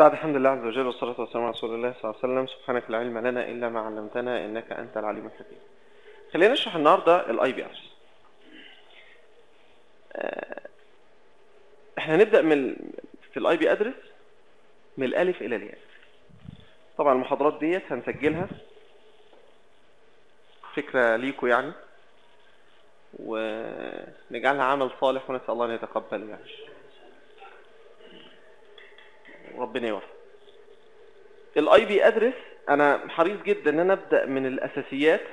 بعد الحمد لله عز وجل والصلاة والسلام على رسول الله صلى الله عليه وسلم سبحانك لا علم لنا إلا ما علمتنا إنك أنت العليم الحكيم خلينا نشرح النهاردة الاي بي ادرس احنا هنبدأ من ال- في الاي بي ادرس من الالف الى الياء طبعا المحاضرات ديت هنسجلها فكرة ليكوا يعني ونجعلها عمل صالح ونسأل الله ان يتقبل يعني ربنا يوفق الاي بي ادرس انا حريص جدا ان انا ابدا من الاساسيات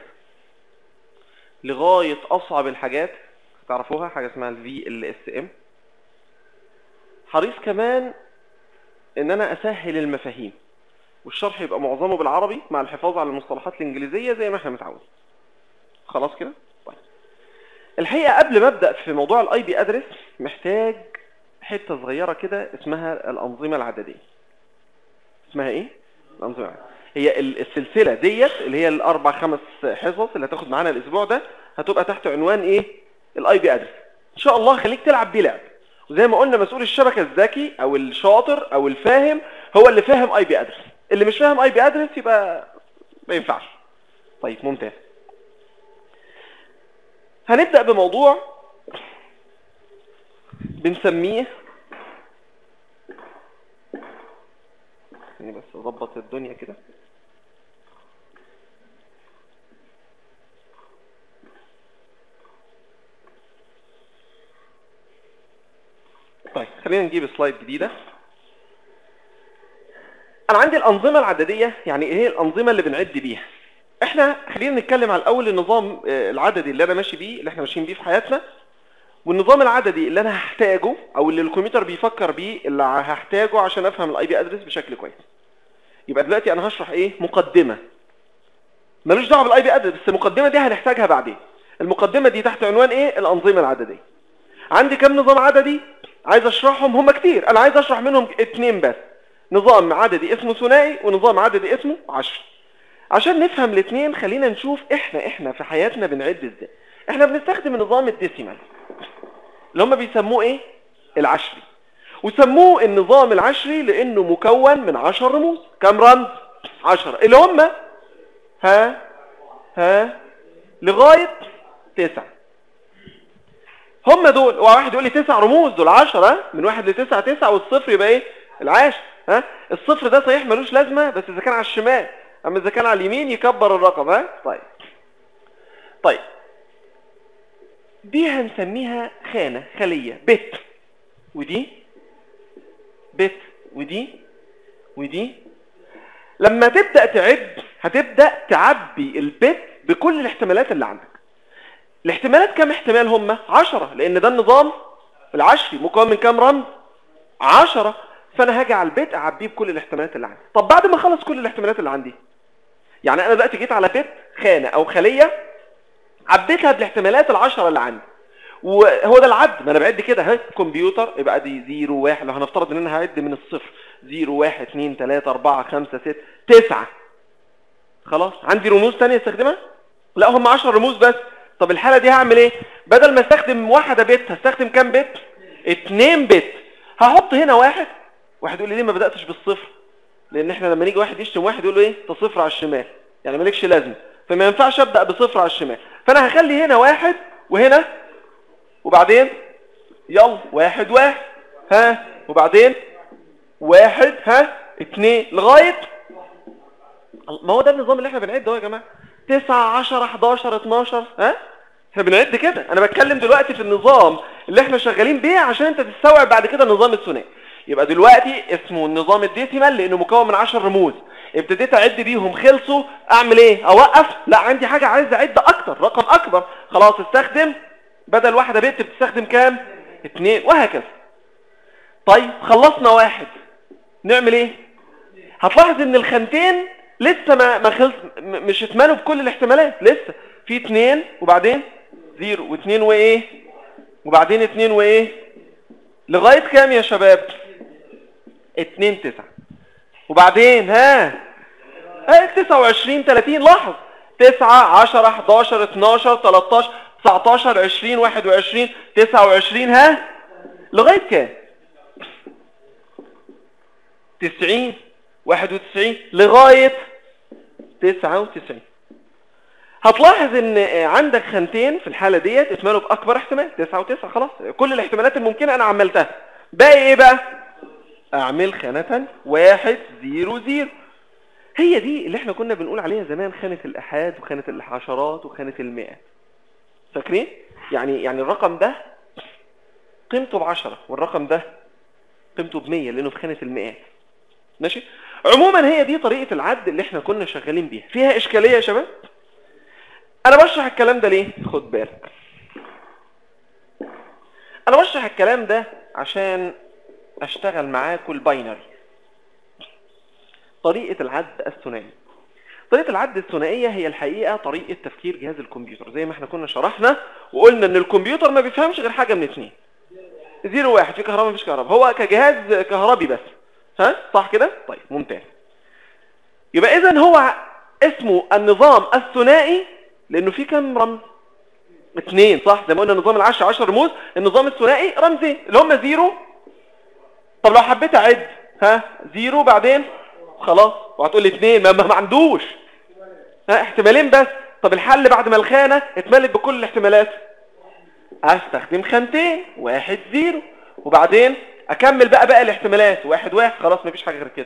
لغايه اصعب الحاجات تعرفوها حاجه اسمها الفي ال اس ام حريص كمان ان انا اسهل المفاهيم والشرح يبقى معظمه بالعربي مع الحفاظ على المصطلحات الانجليزيه زي ما احنا متعودين خلاص كده طيب الحقيقه قبل ما ابدا في موضوع الاي بي ادرس محتاج حته صغيره كده اسمها الانظمه العدديه اسمها ايه الانظمه العدديه هي ال- السلسله ديت اللي هي الاربع خمس حصص اللي هتاخد معانا الاسبوع ده هتبقى تحت عنوان ايه الاي بي ادرس ان شاء الله خليك تلعب بيه لعب وزي ما قلنا مسؤول الشبكه الذكي او الشاطر او الفاهم هو اللي فاهم اي بي ادرس اللي مش فاهم اي بي ادرس يبقى ما ينفعش طيب ممتاز هنبدا بموضوع بنسميه يعني بس اظبط الدنيا كده طيب خلينا نجيب سلايد جديدة انا عندي الانظمة العددية يعني ايه هي الانظمة اللي بنعد بيها احنا خلينا نتكلم على الاول النظام آه، العددي اللي انا ماشي بيه اللي احنا ماشيين بيه في حياتنا والنظام العددي اللي انا هحتاجه او اللي الكمبيوتر بيفكر بيه اللي هحتاجه عشان افهم الاي بي ادرس بشكل كويس يبقى دلوقتي انا هشرح ايه مقدمة ملوش دعوه بالاي بي ادرس بس المقدمة دي هنحتاجها بعدين المقدمة دي تحت عنوان ايه الانظمة العددية عندي كم نظام عددي عايز اشرحهم هم كتير انا عايز اشرح منهم اتنين بس نظام عددي اسمه ثنائي ونظام عددي اسمه عشر عشان نفهم الاتنين خلينا نشوف احنا احنا في حياتنا بنعد ازاي احنا بنستخدم النظام الديسيمال اللي هم بيسموه ايه العشري وسموه النظام العشري لانه مكون من عشر رموز كم رمز عشرة اللي هم ها ها لغاية تسعة هم دول واحد يقول لي تسع رموز دول عشرة من واحد لتسعة تسعة والصفر يبقى ايه العاشر ها الصفر ده صحيح ملوش لازمة بس اذا كان على الشمال اما اذا كان على اليمين يكبر الرقم ها طيب طيب دي هنسميها خانة خلية بت ودي بت ودي ودي لما تبدأ تعد هتبدأ تعبي البت بكل الاحتمالات اللي عندك الاحتمالات كم احتمال هم عشرة لان ده النظام العشري مكون من كام رمز عشرة فانا هاجي على البيت اعبيه بكل الاحتمالات اللي عندي طب بعد ما اخلص كل الاحتمالات اللي عندي يعني انا دلوقتي جيت على بيت خانة او خلية عبيتها بالاحتمالات العشرة اللي عندي وهو ده العد ما انا بعد كده اهي كمبيوتر يبقى دي زيرو واحد لو هنفترض ان انا هعد من الصفر زيرو واحد اتنين تلاتة اربعة خمسة ست تسعة خلاص عندي رموز تانية استخدمها لا هم 10 رموز بس طب الحالة دي هعمل ايه بدل ما استخدم واحدة بت هستخدم كام بت اتنين بت هحط هنا واحد واحد يقول لي ليه ما بدأتش بالصفر لان احنا لما نيجي واحد يشتم واحد يقول له ايه ده صفر على الشمال يعني مالكش لازمه فما ينفعش ابدا بصفر على الشمال فانا هخلي هنا واحد وهنا وبعدين يلا واحد واحد ها وبعدين واحد ها اتنين لغايه ما هو ده النظام اللي احنا بنعد اهو يا جماعه 9 10 11 12 ها احنا بنعد كده انا بتكلم دلوقتي في النظام اللي احنا شغالين بيه عشان انت تستوعب بعد كده النظام الثنائي يبقى دلوقتي اسمه النظام الديسيمال لانه مكون من 10 رموز ابتديت اعد بيهم خلصوا اعمل ايه اوقف لا عندي حاجه عايز اعد اكتر رقم اكبر خلاص استخدم بدل واحده بت بتستخدم كام اتنين وهكذا طيب خلصنا واحد نعمل ايه هتلاحظ ان الخانتين لسه ما ما خلص م- مش اتملوا بكل الاحتمالات لسه في اتنين وبعدين زيرو واتنين وايه وبعدين اتنين وايه لغاية كام يا شباب اتنين تسعة وبعدين ها ها تسعة وعشرين تلاتين لاحظ تسعة عشرة حداشر اتناشر تلاتاشر تسعتاشر عشرين واحد وعشرين تسعة وعشرين ها لغاية كام 90 91 لغاية 99 هتلاحظ ان عندك خانتين في الحالة ديت اتملوا باكبر احتمال 9 و9 خلاص كل الاحتمالات الممكنة انا عملتها باقي ايه بقى اعمل خانة تانية واحد زيرو زيرو هي دي اللي احنا كنا بنقول عليها زمان خانة الاحاد وخانة الحشرات وخانة المئات فاكرين يعني يعني الرقم ده قيمته بعشرة والرقم ده قيمته بمية لانه في خانة المئات ماشي عموما هي دي طريقة العد اللي احنا كنا شغالين بيها فيها اشكالية يا شباب انا بشرح الكلام ده ليه خد بالك انا بشرح الكلام ده عشان اشتغل معاكم الباينري طريقة العد الثنائي طريقة العد الثنائية هي الحقيقة طريقة تفكير جهاز الكمبيوتر زي ما احنا كنا شرحنا وقلنا ان الكمبيوتر ما بيفهمش غير حاجة من اتنين زيرو واحد في كهرباء مفيش كهرباء هو كجهاز كهربي بس ها صح كده طيب ممتاز يبقى اذا هو اسمه النظام الثنائي لانه في كم رمز اثنين صح زي ما قلنا نظام العشر عشر رموز النظام الثنائي رمزين اللي هم زيرو طب لو حبيت اعد ها زيرو بعدين خلاص وهتقول لي اثنين ما, ما عندوش ها احتمالين بس طب الحل بعد ما الخانة اتملت بكل الاحتمالات استخدم خانتين واحد زيرو وبعدين اكمل بقى باقي الاحتمالات واحد واحد خلاص مفيش حاجة غير كده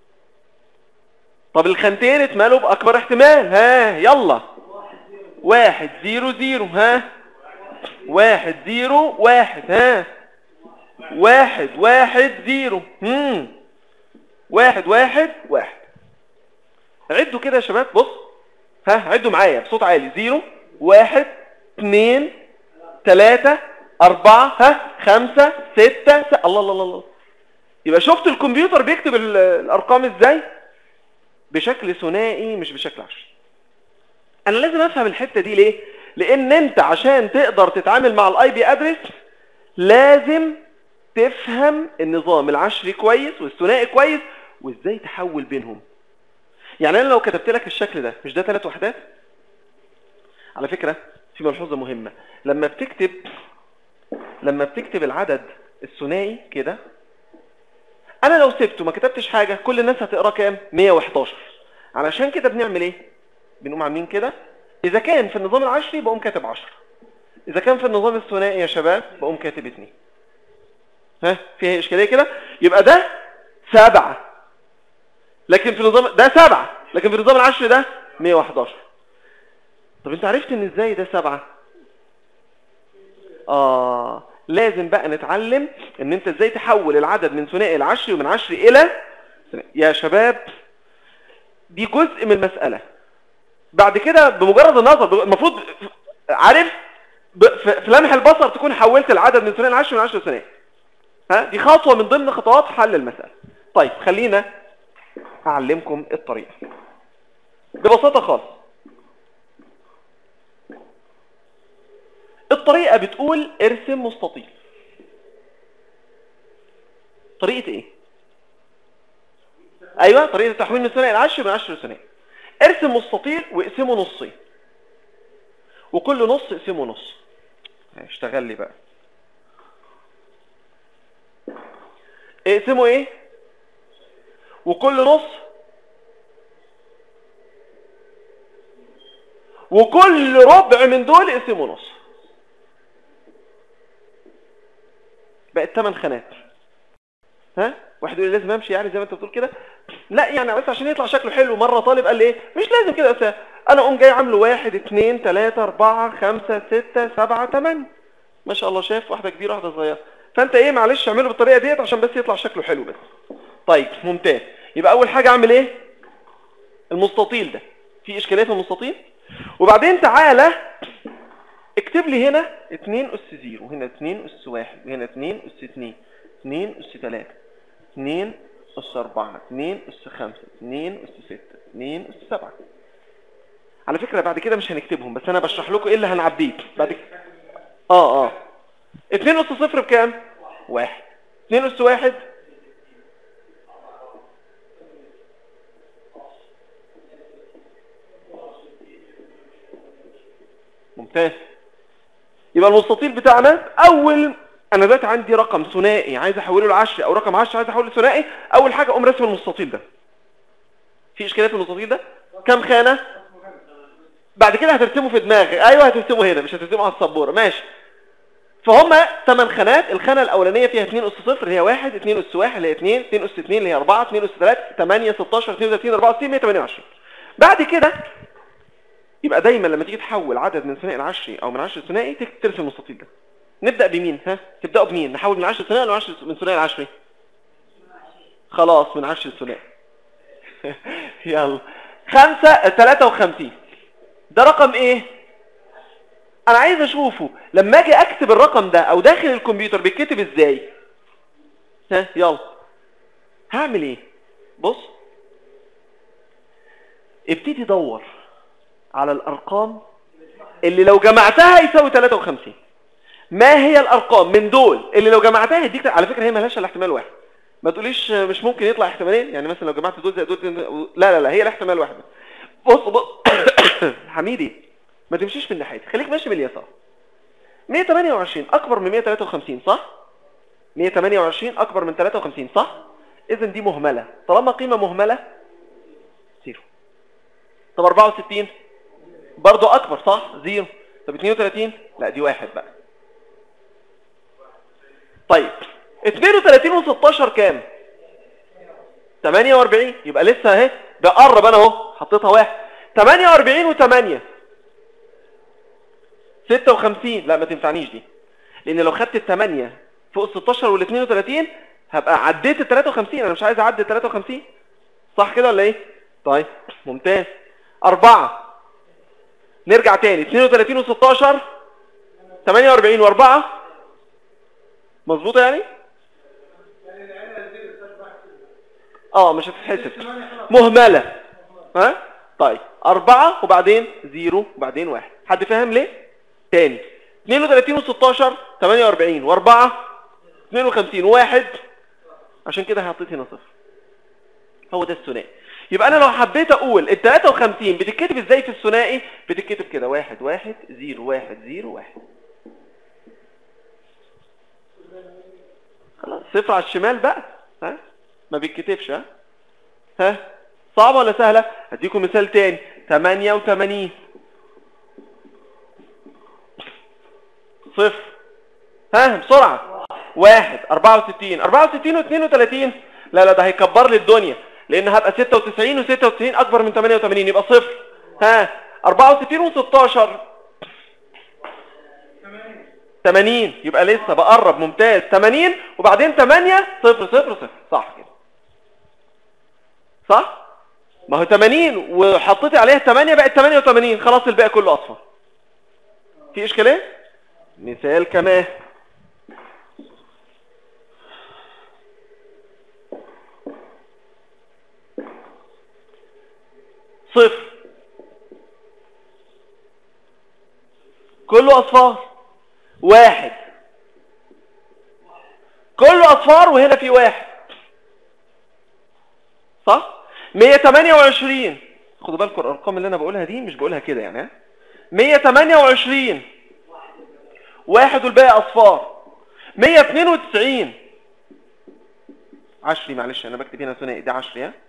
طب الخانتين اتملوا باكبر احتمال ها يلا واحد زيرو زيرو ها واحد زيرو واحد ها واحد واحد زيرو هم واحد واحد واحد عدوا كده يا شباب بص ها عدوا معايا بصوت عالي زيرو واحد اثنين ثلاثة أربعة ها خمسة ستة س... الله الله الله الله يبقى شفت الكمبيوتر بيكتب الأرقام ازاي بشكل ثنائي مش بشكل عشري انا لازم افهم الحتة دي ليه لان انت عشان تقدر تتعامل مع الاي بي ادرس لازم تفهم النظام العشري كويس والثنائي كويس وازاي تحول بينهم يعني انا لو كتبت لك الشكل ده مش ده ثلاث وحدات على فكرة في ملحوظة مهمة لما بتكتب لما بتكتب العدد الثنائي كده انا لو سبته ما كتبتش حاجة كل الناس هتقرا كام 111 علشان كده بنعمل ايه بنقوم عاملين كده اذا كان في النظام العشري بقوم كاتب 10 اذا كان في النظام الثنائي يا شباب بقوم كاتب 2 ها فيها اشكاليه كده يبقى ده سبعة لكن في النظام ده سبعة لكن في النظام العشري ده 111 طب انت عرفت ان ازاي ده سبعة اه لازم بقى نتعلم ان انت ازاي تحول العدد من ثنائي لعشري ومن عشري الى ثنائي. يا شباب دي جزء من المسألة بعد كده بمجرد النظر المفروض عارف في لمح البصر تكون حولت العدد من ثنائي لعشري من عشري لثنائي ها دي خطوة من ضمن خطوات حل المسألة طيب خلينا اعلمكم الطريقة ببساطة خالص الطريقة بتقول ارسم مستطيل طريقة ايه ايوه طريقة التحويل من ثنائي العشر من عشر لثنائي ارسم مستطيل واقسمه نصين وكل نص اقسمه نص اشتغل لي بقى اقسمه ايه وكل نص وكل ربع من دول اقسمه نص بقت 8 خانات ها واحد يقول لي لازم امشي يعني زي ما انت بتقول كده لا يعني بس عشان يطلع شكله حلو مره طالب قال لي ايه مش لازم كده بس انا اقوم جاي عامله واحد اثنين ثلاثة أربعة خمسة ستة سبعة ثمانية ما شاء الله شايف واحدة كبيرة واحدة صغيرة فانت ايه معلش اعمله بالطريقة ديت عشان بس يطلع شكله حلو بس طيب ممتاز يبقى اول حاجة اعمل ايه المستطيل ده في اشكالية في المستطيل وبعدين تعالى اكتب لي هنا 2 اس 0 وهنا 2 اس 1 وهنا 2 اس 2 2 اس 3 2 اس 4 2 اس 5 2 اس 6 2 اس 7 على فكرة بعد كده مش هنكتبهم بس انا بشرح لكم ايه اللي هنعبيه بعد كده اه اه 2 اس 0 بكام واحد 2 اس 1 ممتاز يبقى المستطيل بتاعنا اول انا دلوقتي عندي رقم ثنائي عايز احوله لعشري او رقم 10 عايز احوله لثنائي اول حاجه اقوم راسم المستطيل ده في اشكاليه في المستطيل ده كام خانه بعد كده هترسمه في دماغك ايوه هترسمه هنا مش هترسمه على السبوره ماشي فهم ثمان خانات الخانه الاولانيه فيها 2 اس 0 اللي هي 1 2 اس 1 اللي هي 2 2 اس 2 اللي هي 4 2 اس 3 8 16 32 64 128 بعد كده يبقى دايما لما تيجي تحول عدد من ثنائي لعشري او من عشري لثنائي ترسم المستطيل ده نبدا بمين ها تبداوا بمين نحول من 10 ثنائي ولا من ثنائي لعشري خلاص من 10 ثنائي يلا 5 53 ده رقم ايه انا عايز اشوفه لما اجي اكتب الرقم ده او داخل الكمبيوتر بيتكتب ازاي ها يلا هعمل ايه بص ابتدي دور على الارقام اللي لو جمعتها يساوي 53 ما هي الارقام من دول اللي لو جمعتها يديك على فكره هي مالهاش الا احتمال واحد ما تقوليش مش ممكن يطلع احتمالين يعني مثلا لو جمعت دول زي دول لا لا لا هي الاحتمال واحد بص بص حميدي ما تمشيش من ناحيتي خليك ماشي باليسار 128 اكبر من 153 صح 128 اكبر من 53 صح اذا دي مهمله طالما قيمه مهمله زيرو طب 64 برضو اكبر صح زيرو طب 32 لا دي واحد بقى طيب 32 و16 كام 48 يبقى لسه اهي بقرب انا اهو حطيتها واحد 48 و8 56 لا ما تنفعنيش دي لان لو خدت ال8 فوق ال 16 وال 32 هبقى عديت ال 53 انا مش عايز اعدي ال 53 صح كده ولا ايه طيب ممتاز أربعة نرجع تاني 32 و16 48 و4 مظبوطة يعني اه مش هتتحسب مهملة ها طيب أربعة وبعدين زيرو وبعدين واحد حد فاهم ليه تاني 32 و16 48 و4 52 واحد عشان كده حطيت هنا صفر هو ده الثنائي يبقى انا لو حبيت اقول ال 53 بتتكتب ازاي في الثنائي بتتكتب كده واحد واحد زيرو واحد زيرو واحد خلاص صفر على الشمال بقى ها ما بيتكتبش ها ها صعبة ولا سهلة هديكم مثال تاني 88 صفر ها بسرعة واحد 64 64 و 32 لا لا ده هيكبر لي الدنيا لان هبقى 96 و 96 اكبر من 88 يبقى صفر ها 64 و 16 80 يبقى لسه بقرب ممتاز 80 وبعدين 8 صفر صفر صفر صح كده صح ما هو 80 وحطيتي عليها 8 بقت 88 خلاص الباقي كله اصفر في اشكاليه مثال كمان صفر كله اصفار واحد كله اصفار وهنا في واحد صح 128 خدوا بالكم الارقام اللي انا بقولها دي مش بقولها كده يعني ها 128 واحد والباقي اصفار 192 عشري معلش انا بكتب هنا ثنائي ده عشري ها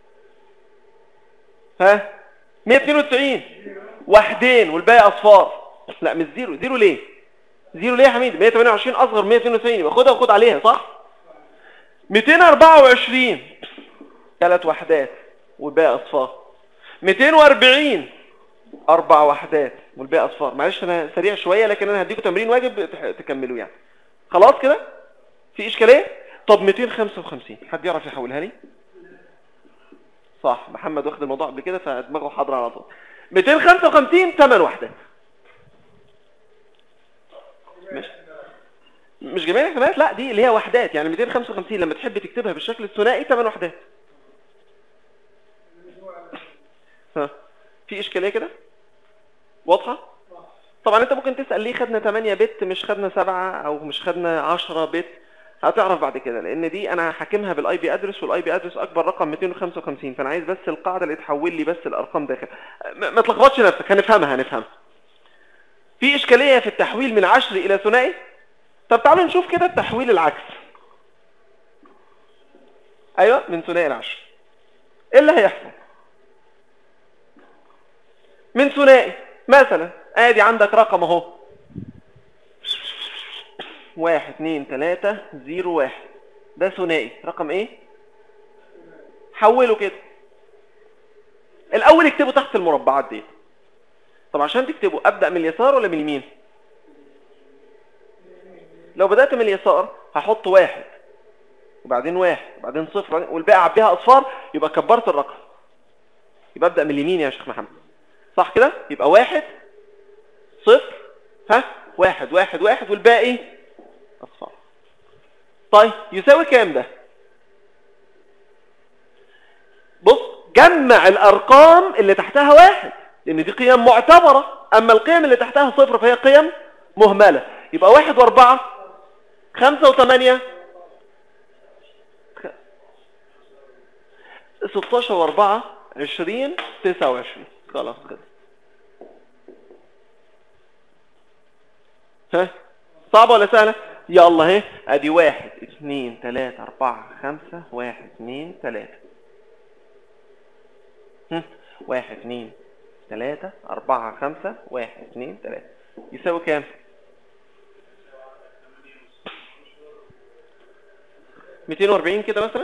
ها 192 واحدين والباقي اصفار لا مش زيرو زيرو ليه زيرو ليه يا حميد 128 اصغر 192 يبقى خدها وخد عليها صح 224 ثلاث وحدات والباقي اصفار 240 اربع وحدات والباقي اصفار معلش انا سريع شويه لكن انا هديكم تمرين واجب تكملوه يعني خلاص كده في اشكاليه طب 255 حد يعرف يحولها لي صح محمد واخد الموضوع قبل كده فدماغه حاضره على طول 255 ثمان وحدات مش مش جميع الاحتمالات لا دي اللي هي وحدات يعني 255 لما تحب تكتبها بالشكل الثنائي ثمان وحدات ها في اشكاليه كده واضحه طبعا انت ممكن تسال ليه خدنا 8 بت مش خدنا 7 او مش خدنا 10 بت هتعرف بعد كده لان دي انا حاكمها بالاي بي ادرس والاي بي ادرس اكبر رقم 255 فانا عايز بس القاعده اللي تحول لي بس الارقام داخل ما تلخبطش نفسك هنفهمها هنفهمها في اشكاليه في التحويل من 10 الى ثنائي طب تعالوا نشوف كده التحويل العكس ايوه من ثنائي العشر ايه اللي هيحصل من ثنائي مثلا ادي عندك رقم اهو واحد اتنين تلاتة زيرو واحد ده ثنائي رقم ايه حوله كده الاول اكتبه تحت المربعات دي طب عشان تكتبه ابدا من اليسار ولا من اليمين لو بدات من اليسار هحط واحد وبعدين واحد وبعدين صفر والباقي اعبيها اصفار يبقى كبرت الرقم يبقى ابدا من اليمين يا شيخ محمد صح كده يبقى واحد صفر ها واحد واحد واحد والباقي اصفار طيب يساوي كام ده بص جمع الارقام اللي تحتها واحد لان دي قيم معتبرة اما القيم اللي تحتها صفر فهي قيم مهملة يبقى واحد واربعة خمسة وثمانية ستاشر واربعة عشرين تسعة وعشرين خلاص كده ها صعبة ولا سهلة يلا اهي ادي واحد اثنين تلاتة اربعة خمسة واحد اثنين تلاتة هم، واحد اثنين تلاتة اربعة خمسة واحد اثنين تلاتة يساوي كام ميتين واربعين كده مثلا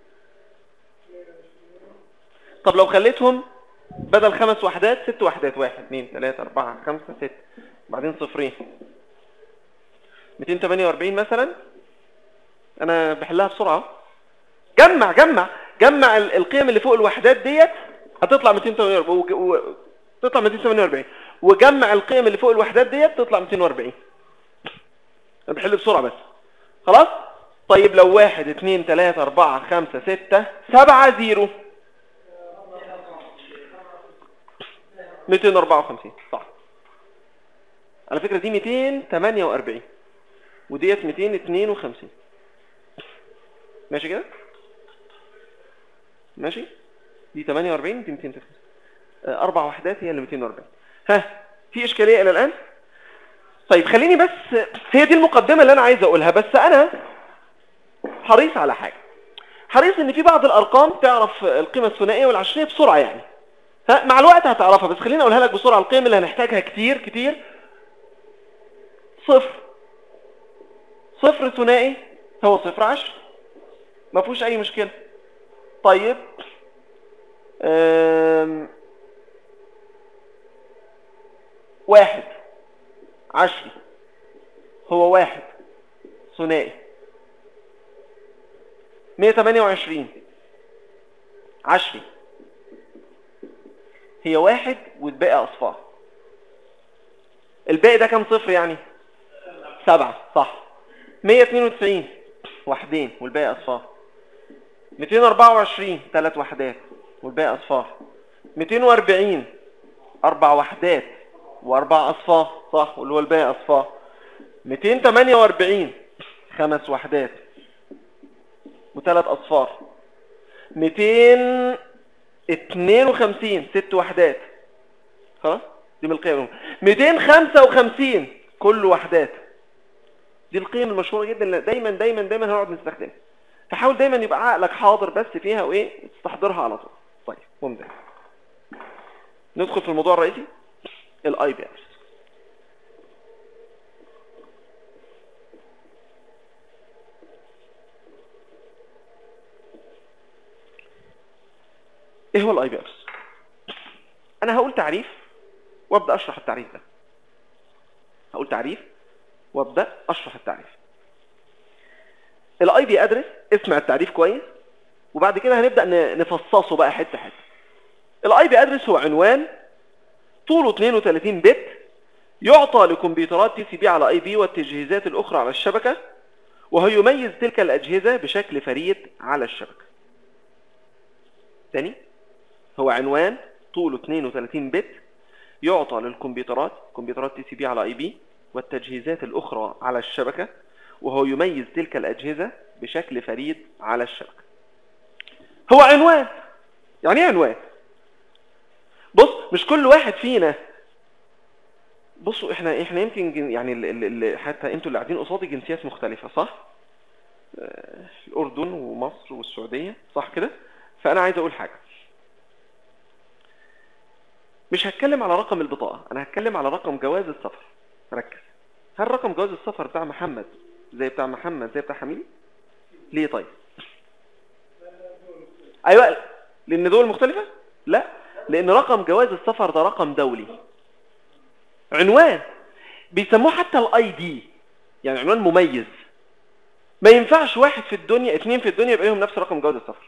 طب لو خليتهم بدل خمس وحدات ست وحدات واحد اثنين ثلاثة أربعة خمسة ست بعدين صفرين 248 مثلا أنا بحلها بسرعة جمع جمع جمع ال- القيم اللي فوق الوحدات ديت هتطلع 248 وج- و- تطلع 248 وجمع القيم اللي فوق الوحدات ديت تطلع 240 أنا بحل بسرعة بس خلاص طيب لو واحد اتنين تلاتة أربعة خمسة ستة سبعة زيرو 254 صح على فكرة دي 248 وديت 252 ماشي كده ماشي دي 48 دي 253 آه، اربع وحدات هي اللي 240 ها في اشكاليه الى الان طيب خليني بس هي دي المقدمه اللي انا عايز اقولها بس انا حريص على حاجه حريص ان في بعض الارقام تعرف القيمه الثنائيه والعشريه بسرعه يعني ها مع الوقت هتعرفها بس خليني اقولها لك بسرعه القيم اللي هنحتاجها كتير كتير صفر صفر ثنائي هو صفر عشر ما فيهوش اي مشكله طيب أم... واحد عشري هو واحد ثنائي 128 عشري هي واحد والباقي اصفار الباقي ده كام صفر يعني سبعة صح 192 وحدين والباقي اصفار 224 ثلاث وحدات والباقي اصفار 240 اربع وحدات واربع اصفار صح واللي هو الباقي اصفار 248 خمس وحدات وثلاث اصفار 252 ست وحدات خلاص دي من القيم 255 كل وحدات دي القيم المشهوره جدا اللي دايما دايما دايما هنقعد نستخدمها فحاول دايما يبقى عقلك حاضر بس فيها وايه تستحضرها على طول طيب ممتاز ندخل في الموضوع الرئيسي الاي بي ارز ايه هو الاي بي ارز انا هقول تعريف وابدا اشرح التعريف ده هقول تعريف وابدا اشرح التعريف الاي بي ادرس اسمع التعريف كويس وبعد كده هنبدا ن- نفصصه بقى حته حته الاي بي ادرس هو عنوان طوله 32 بت يعطى لكمبيوترات تي سي بي على اي بي والتجهيزات الاخرى على الشبكه وهو يميز تلك الاجهزه بشكل فريد على الشبكه تاني هو عنوان طوله 32 بت يعطى للكمبيوترات كمبيوترات تي سي بي على اي بي والتجهيزات الاخرى على الشبكه وهو يميز تلك الاجهزه بشكل فريد على الشبكه هو عنوان يعني ايه عنوان بص مش كل واحد فينا بصوا احنا احنا يمكن يعني ال ال حتى انتوا اللي قاعدين قصادي جنسيات مختلفه صح آه، الاردن ومصر والسعوديه صح كده فانا عايز اقول حاجه مش هتكلم على رقم البطاقه انا هتكلم على رقم جواز السفر ركز هل رقم جواز السفر بتاع محمد زي بتاع محمد زي بتاع حميد ليه طيب ايوه لان دول مختلفه لا لان رقم جواز السفر ده رقم دولي عنوان بيسموه حتى الاي دي يعني عنوان مميز ما ينفعش واحد في الدنيا اثنين في الدنيا يبقى لهم نفس رقم جواز السفر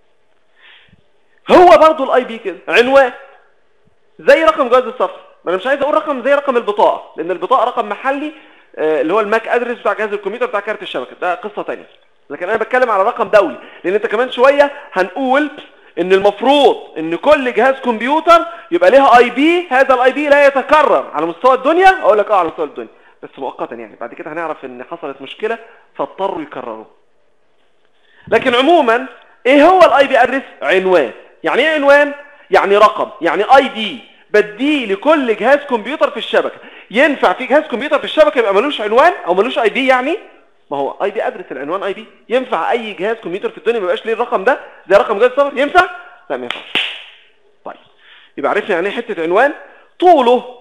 هو برضه الاي بي كده عنوان زي رقم جواز السفر ما انا مش عايز اقول رقم زي رقم البطاقه لان البطاقه رقم محلي آه، اللي هو الماك ادرس بتاع جهاز الكمبيوتر بتاع كارت الشبكه ده قصه ثانيه لكن انا بتكلم على رقم دولي لان انت كمان شويه هنقول ان المفروض ان كل جهاز كمبيوتر يبقى ليها اي بي هذا الاي بي لا يتكرر على مستوى الدنيا اقول لك اه على مستوى الدنيا بس مؤقتا يعني بعد كده هنعرف ان حصلت مشكله فاضطروا يكرروه لكن عموما ايه هو الاي بي ادرس عنوان يعني ايه عنوان يعني رقم يعني اي دي بديه لكل جهاز كمبيوتر في الشبكه ينفع في جهاز كمبيوتر في الشبكه يبقى ملوش عنوان او ملوش اي بي يعني ما هو اي بي ادرس العنوان اي بي ينفع اي جهاز كمبيوتر في الدنيا ما يبقاش ليه الرقم ده زي رقم جهاز السفر ينفع لا ما ينفعش طيب يبقى عرفنا يعني ايه حته عنوان طوله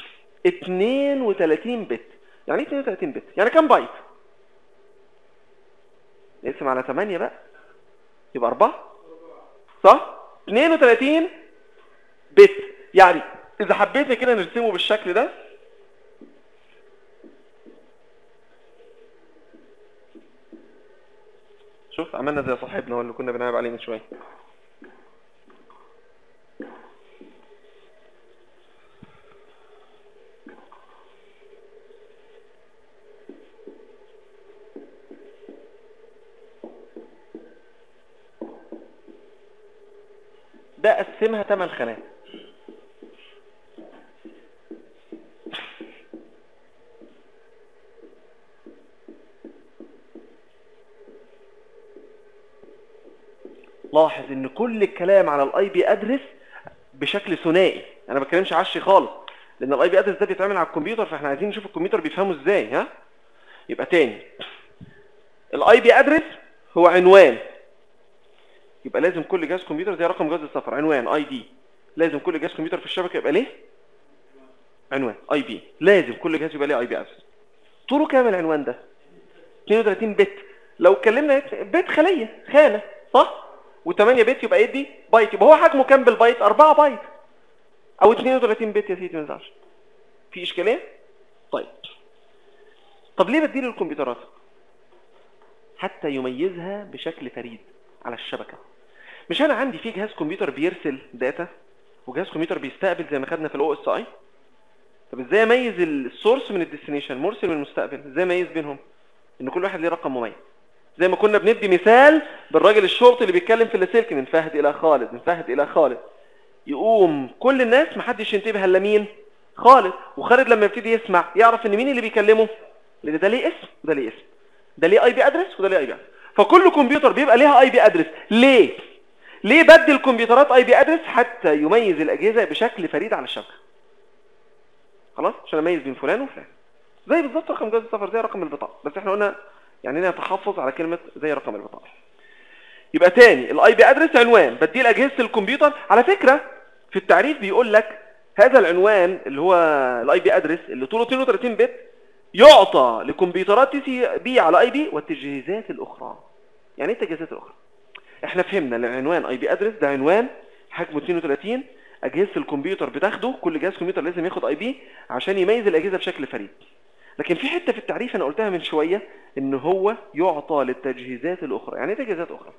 32 بت يعني ايه 32 بت يعني كام بايت نقسم على 8 بقى يبقى 4 صح 32 بت يعني اذا حبيت كده نرسمه بالشكل ده شوف عملنا زي صاحبنا هو اللي كنا بنلعب عليه من شويه ده قسمها 8 خانات لاحظ ان كل الكلام على الاي بي ادرس بشكل ثنائي انا ما بتكلمش عشي خالص لان الاي بي ادرس ده بيتعمل على الكمبيوتر فاحنا عايزين نشوف الكمبيوتر بيفهمه ازاي ها يبقى تاني الاي بي ادرس هو عنوان يبقى لازم كل جهاز كمبيوتر زي رقم جهاز السفر عنوان اي دي لازم كل جهاز كمبيوتر في الشبكه يبقى ليه عنوان اي بي لازم كل جهاز يبقى ليه اي بي ادرس طوله كام العنوان ده 32 بت لو اتكلمنا بت خليه خانه صح و8 بت يبقى يدي بايت يبقى هو حجمه كام بالبايت 4 بايت او 32 بت يا سيدي ما تزعلش في اشكاليه طيب طب ليه بديله الكمبيوترات حتى يميزها بشكل فريد على الشبكه مش انا عندي في جهاز كمبيوتر بيرسل داتا وجهاز كمبيوتر بيستقبل زي ما خدنا في الاو اس اي طب ازاي اميز السورس من الديستنيشن مرسل من المستقبل ازاي اميز بينهم ان كل واحد ليه رقم مميز زي ما كنا بندي مثال بالراجل الشرطي اللي بيتكلم في اللاسلكي من فهد الى خالد من فهد الى خالد يقوم كل الناس محدش ينتبه الا مين خالد وخالد لما يبتدي يسمع يعرف ان مين اللي بيكلمه لان ده ليه اسم وده ليه اسم ده ليه اي بي ادرس وده ليه اي بي ادرس فكل كمبيوتر بيبقى ليها اي بي ادرس ليه ليه بدي الكمبيوترات اي بي ادرس حتى يميز الاجهزه بشكل فريد على الشبكه خلاص عشان اميز بين فلان وفلان زي بالظبط رقم جواز السفر زي رقم البطاقه بس احنا قلنا يعني هنا تحفظ على كلمه زي رقم البطاقه يبقى تاني الاي بي ادرس عنوان بديه لاجهزه الكمبيوتر على فكره في التعريف بيقول لك هذا العنوان اللي هو الاي بي ادرس اللي طوله 32 بت يعطى لكمبيوترات تي سي بي على اي بي والتجهيزات الاخرى يعني ايه التجهيزات الاخرى احنا فهمنا ان العنوان اي بي ادرس ده عنوان حجمه 32 اجهزه الكمبيوتر بتاخده كل جهاز كمبيوتر لازم ياخد اي بي عشان يميز الاجهزه بشكل فريد لكن في حته في التعريف انا قلتها من شويه ان هو يعطى للتجهيزات الاخرى يعني ايه تجهيزات اخرى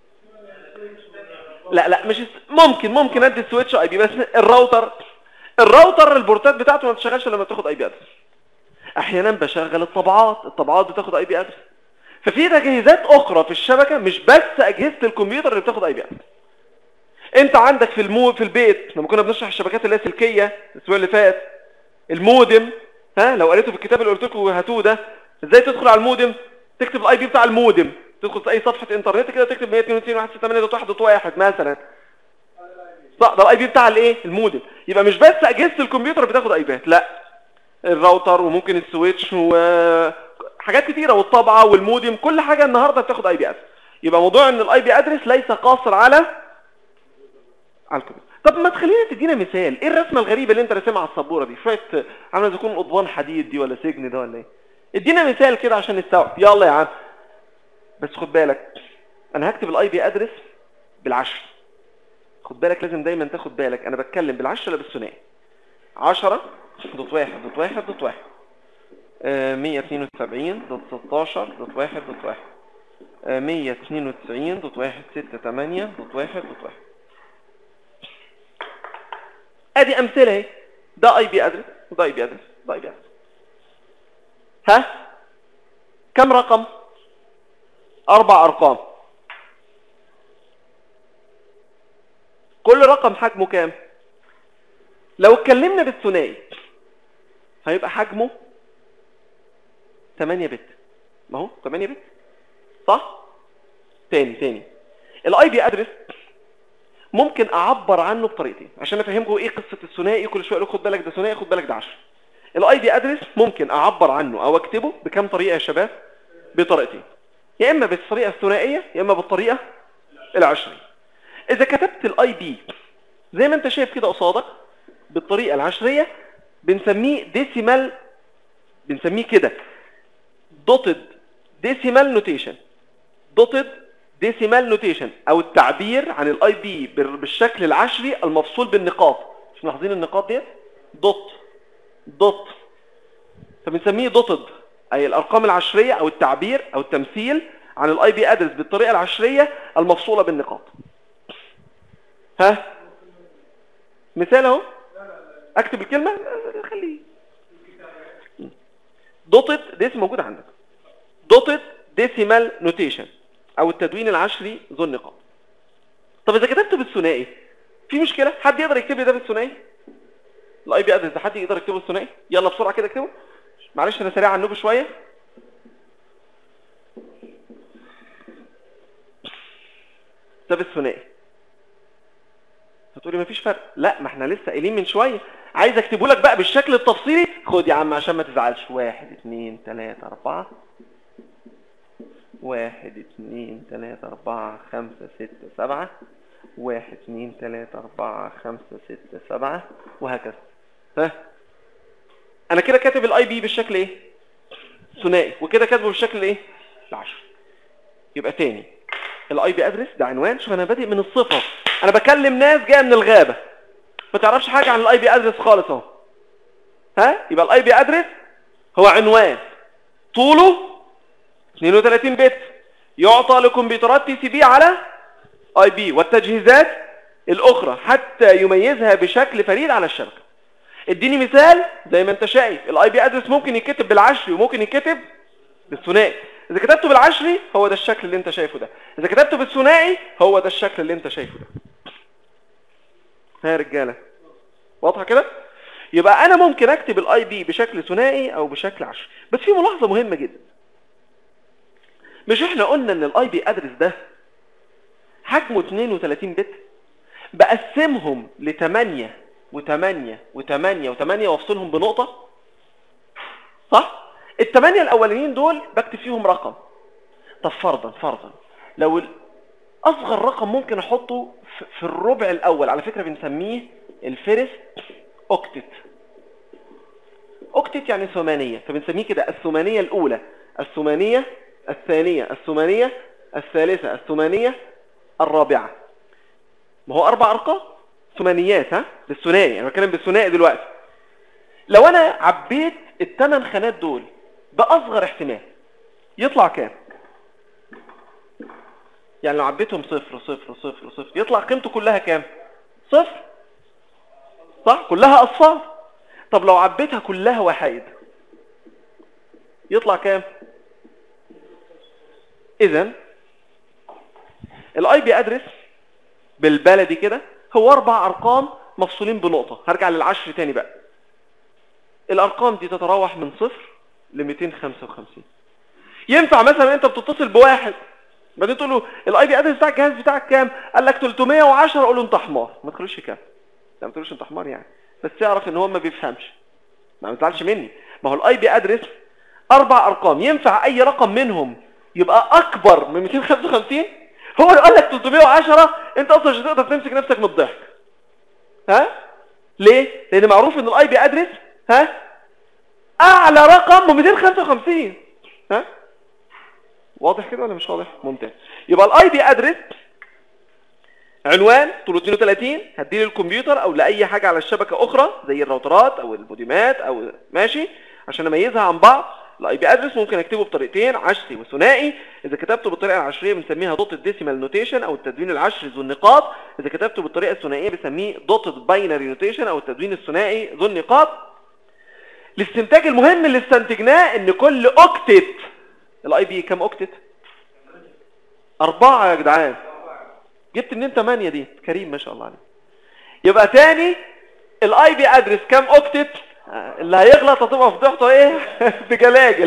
لا لا مش ممكن ممكن ادي السويتش اي بي بس الراوتر الراوتر البورتات بتاعته ما بتشتغلش لما تاخد اي بي ادرس احيانا بشغل الطبعات الطبعات بتاخد اي بي ادرس ففي تجهيزات اخرى في الشبكه مش بس اجهزه الكمبيوتر اللي بتاخد اي بي ادرس انت عندك في المو في البيت لما كنا بنشرح الشبكات اللي هي سلكيه الاسبوع اللي فات المودم ها لو قريته في الكتاب اللي قلت لكم هاتوه ده ازاي تدخل على المودم تكتب الاي بي بتاع المودم تدخل في اي صفحه انترنت كده تكتب 192.168.1.1 مثلا صح ده الاي بي بتاع الايه المودم يبقى مش بس اجهزه الكمبيوتر بتاخد اي بيات لا الراوتر وممكن السويتش وحاجات كتيره والطبعه والمودم كل حاجه النهارده بتاخد اي بي ادرس يبقى موضوع ان الاي بي ادرس ليس قاصر على على الكمبيوتر طب ما تخلينا تدينا مثال ايه الرسمه الغريبه اللي انت راسمها على السبوره دي شويه عامله زي يكون قضبان حديد دي ولا سجن ده ولا ايه ادينا مثال كده عشان نستوعب يلا يا عم بس خد بالك انا هكتب الاي بي ادرس بالعشر خد بالك لازم دايما تاخد بالك انا بتكلم بالعشر ولا بالثنائي 10 دوت واحد دوت واحد دوت واحد آه، 172 دوت 16 دوت واحد دوت واحد آه، 192 دوت واحد ستة تمانية دوت واحد دوت واحد ادي امثله اهي ده اي بي ادرس وده اي بي ادرس ده اي بي ادرس ها كم رقم اربع ارقام كل رقم حجمه كام لو اتكلمنا بالثنائي هيبقى حجمه 8 بت ما هو 8 بت صح تاني تاني الاي بي ادرس ممكن اعبر عنه بطريقتين عشان افهمكم ايه قصه الثنائي كل شويه اقول خد بالك ده ثنائي خد بالك ده 10 الاي بي ادرس ممكن اعبر عنه او اكتبه بكم طريقه يا شباب بطريقتين يا اما بالطريقه الثنائيه يا اما بالطريقه العشريه اذا كتبت الاي بي زي ما انت شايف كده قصادك بالطريقه العشريه بنسميه ديسيمال بنسميه كده دوتد ديسيمال نوتيشن دوتد ديسيمال نوتيشن او التعبير عن الاي بي بالشكل العشري المفصول بالنقاط مش ملاحظين النقاط ديت دوت دوت فبنسميه دوتد اي الارقام العشريه او التعبير او التمثيل عن الاي بي ادرس بالطريقه العشريه المفصوله بالنقاط ها مثال اهو اكتب الكلمه خليه دوتد ديس موجود عندك دوتد ديسيمال نوتيشن او التدوين العشري ذو النقاط طب اذا كتبت بالثنائي في مشكله حد يقدر يكتب لي ده بالثنائي الاي بي ادرس ده حد يقدر يكتبه بالثنائي يلا بسرعه كده اكتبه معلش انا سريع عنكم شويه ده بالثنائي هتقولي مفيش فرق لا ما احنا لسه قايلين من شويه عايز اكتبه لك بقى بالشكل التفصيلي خد يا عم عشان ما تزعلش واحد اثنين ثلاثة أربعة واحد اتنين تلاتة أربعة خمسة ستة سبعة واحد اتنين تلاتة أربعة خمسة ستة سبعة وهكذا ها أنا كده كاتب الأي بي بالشكل إيه؟ ثنائي وكده كاتبه بالشكل إيه؟ العشر يبقى تاني الأي بي أدرس ده عنوان شوف أنا بادئ من الصفر أنا بكلم ناس جاية من الغابة ما تعرفش حاجة عن الأي بي أدرس خالص أهو ها يبقى الأي بي أدرس هو عنوان طوله 32 بت يعطى لكمبيوترات تي سي بي على اي بي والتجهيزات الاخرى حتى يميزها بشكل فريد على الشبكه اديني مثال زي ما انت شايف الاي بي ادرس ممكن يتكتب بالعشري وممكن يتكتب بالثنائي اذا كتبته بالعشري هو ده الشكل اللي انت شايفه ده اذا كتبته بالثنائي هو ده الشكل اللي انت شايفه ده ها يا رجاله واضحه كده يبقى انا ممكن اكتب الاي بي بشكل ثنائي او بشكل عشري بس في ملاحظه مهمه جدا مش احنا قلنا ان الاي بي ادرس ده حجمه 32 بت بقسمهم ل 8 و8 و8 و8 وافصلهم بنقطة صح الثمانية الاولانيين دول بكتب فيهم رقم طب فرضا فرضا لو اصغر رقم ممكن احطه في الربع الاول على فكرة بنسميه الفيرست اوكتت اوكتت يعني ثمانية فبنسميه كده الثمانية الاولى الثمانية الثانية الثمانية الثالثة الثمانية الرابعة ما هو أربع أرقام ثمانيات ها بالثنائي أنا بتكلم بالثنائي دلوقتي لو أنا عبيت الثمان خانات دول بأصغر احتمال يطلع كام؟ يعني لو عبيتهم صفر صفر صفر صفر يطلع قيمته كلها كام؟ صفر صح؟ كلها أصفار طب لو عبيتها كلها وحيد يطلع كام؟ اذا الاي بي ادرس بالبلدي كده هو اربع ارقام مفصولين بنقطة هرجع للعشر تاني بقى الارقام دي تتراوح من صفر ل 255 ينفع مثلا انت بتتصل بواحد بعدين تقول له الاي بي ادرس بتاع الجهاز بتاعك كام قال لك 310 اقول له انت حمار ما تقولش كام لا ما تقولش انت حمار يعني بس تعرف ان هو ما بيفهمش ما تزعلش مني ما هو الاي بي ادرس اربع ارقام ينفع اي رقم منهم يبقى اكبر من 255 هو اللي قال لك 310 انت اصلا مش هتقدر تمسك نفسك من الضحك ها ليه لان معروف ان الاي بي ادرس ها اعلى رقم من 255 ها واضح كده ولا مش واضح ممتاز يبقى الاي بي ادرس عنوان طوله 32 هديه للكمبيوتر او لاي حاجه على الشبكه اخرى زي الراوترات او الموديمات او ماشي عشان اميزها عن بعض الاي بي ادرس ممكن اكتبه بطريقتين عشري وثنائي اذا كتبته بالطريقه العشريه بنسميها دوت ديسيمال نوتيشن او التدوين العشري ذو النقاط اذا كتبته بالطريقه الثنائيه بنسميه دوت باينري نوتيشن او التدوين الثنائي ذو النقاط الاستنتاج المهم اللي استنتجناه ان كل اوكتت الاي بي كام اوكتت اربعه يا جدعان جبت منين 8 دي كريم ما شاء الله عليك يبقى تاني الاي بي ادرس كام اوكتت اللي هيغلط هتبقى فضيحته ايه بجلاجل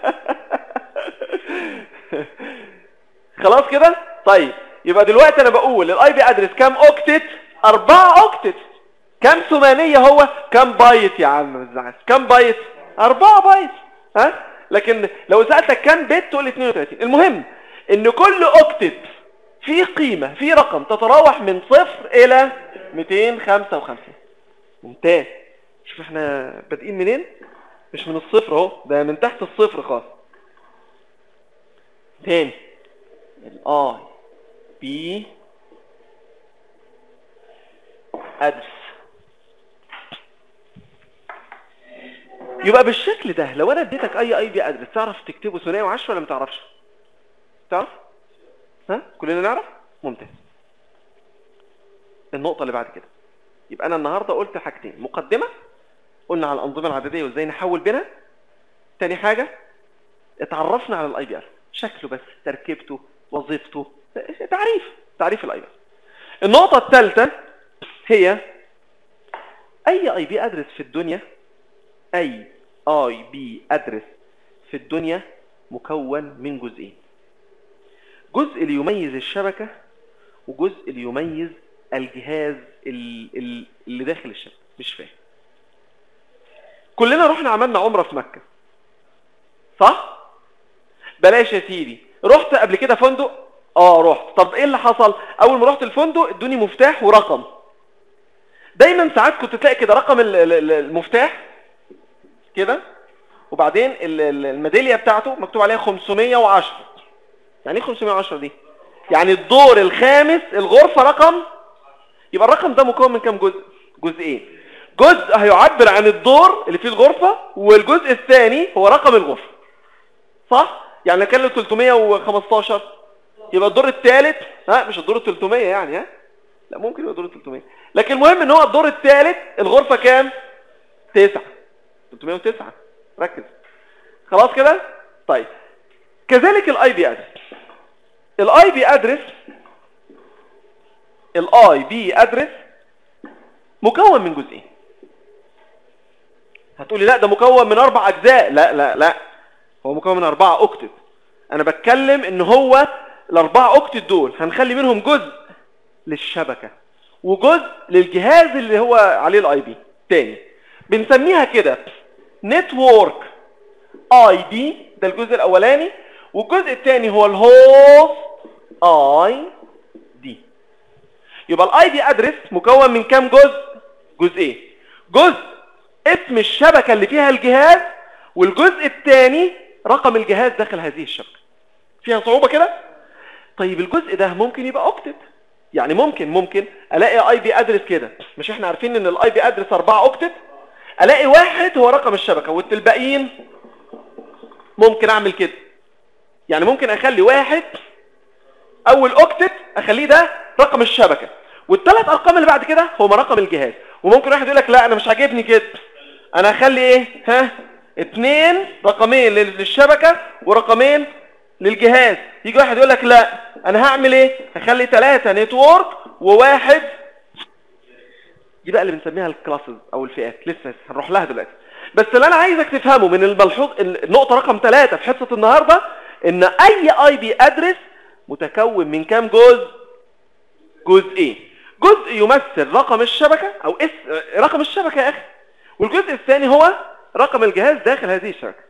خلاص كده طيب يبقى دلوقتي انا بقول الاي بي ادرس كام اوكتت اربعة اوكتت كام ثمانية هو كام بايت يا عم الزعاس كام بايت اربعة بايت ها لكن لو سألتك كام بت تقول 32 المهم ان كل اوكتت في قيمة في رقم تتراوح من صفر الى 255 ممتاز شوف احنا بادئين منين مش من الصفر اهو ده من تحت الصفر خالص تاني الاي بي ادرس يبقى بالشكل ده لو انا اديتك اي اي بي ادرس تعرف تكتبه ثنائي وعشرة ولا ما تعرفش تعرف ها كلنا نعرف ممتاز النقطة اللي بعد كده يبقى انا النهاردة قلت حاجتين مقدمة قلنا على الانظمة العددية وازاي نحول بينها تاني حاجة اتعرفنا على الاي بي ار شكله بس تركيبته وظيفته تعريف تعريف الاي بي ار النقطة الثالثة هي اي اي بي ادرس في الدنيا اي اي بي ادرس في الدنيا مكون من جزئين جزء ليميز الشبكة وجزء ليميز الجهاز اللي داخل الشبكة مش فاهم كلنا رحنا عملنا عمرة في مكة صح بلاش يا سيدي رحت قبل كده فندق اه رحت طب ايه اللي حصل اول ما رحت الفندق ادوني مفتاح ورقم دايما ساعات كنت تلاقي كده رقم المفتاح كده وبعدين الميداليه بتاعته مكتوب عليها 510 يعني ايه 510 دي يعني الدور الخامس الغرفه رقم يبقى الرقم ده مكون من كام جزء جزئين جزء هيعبر عن الدور اللي فيه الغرفه والجزء الثاني هو رقم الغرفه صح يعني كان له 315 يبقى الدور الثالث ها مش الدور ال 300 يعني ها لا ممكن يبقى الدور ال 300 لكن المهم ان هو الدور الثالث الغرفه كام 9 309 ركز خلاص كده طيب كذلك الاي بي ادرس الاي بي ادرس الاي بي ادرس مكون من جزئين هتقولي لا ده مكون من اربع اجزاء لا لا لا هو مكون من اربعة اوكتت انا بتكلم ان هو الاربعة اوكتت دول هنخلي منهم جزء للشبكة وجزء للجهاز اللي هو عليه الاي بي تاني بنسميها كده نتورك اي دي ده الجزء الاولاني والجزء الثاني هو الهوست اي دي يبقى الاي دي ادرس مكون من كام جزء جزئين جزء اسم الشبكة اللي فيها الجهاز والجزء الثاني رقم الجهاز داخل هذه الشبكة فيها صعوبة كده طيب الجزء ده ممكن يبقى اوكتت يعني ممكن ممكن الاقي اي بي ادرس كده مش احنا عارفين ان الاي بي ادرس 4 اوكتت الاقي واحد هو رقم الشبكة والباقيين ممكن اعمل كده يعني ممكن اخلي واحد اول اوكتت اخليه ده رقم الشبكة والثلاث ارقام اللي بعد كده هما رقم الجهاز وممكن واحد يقول لك لا انا مش عاجبني كده انا هخلي ايه ها اتنين رقمين للشبكة ورقمين للجهاز يجي واحد يقول لك لا انا هعمل ايه هخلي ثلاثة نتورك وواحد دي بقى اللي بنسميها الكلاسز او الفئات لسه هنروح لها دلوقتي بس اللي انا عايزك تفهمه من الملحوظ النقطة رقم ثلاثة في حصة النهاردة ان اي اي بي ادرس متكون من كام جزء جزئين جزء يمثل رقم الشبكة او اسم رقم الشبكة يا اخي والجزء الثاني هو رقم الجهاز داخل هذه الشبكه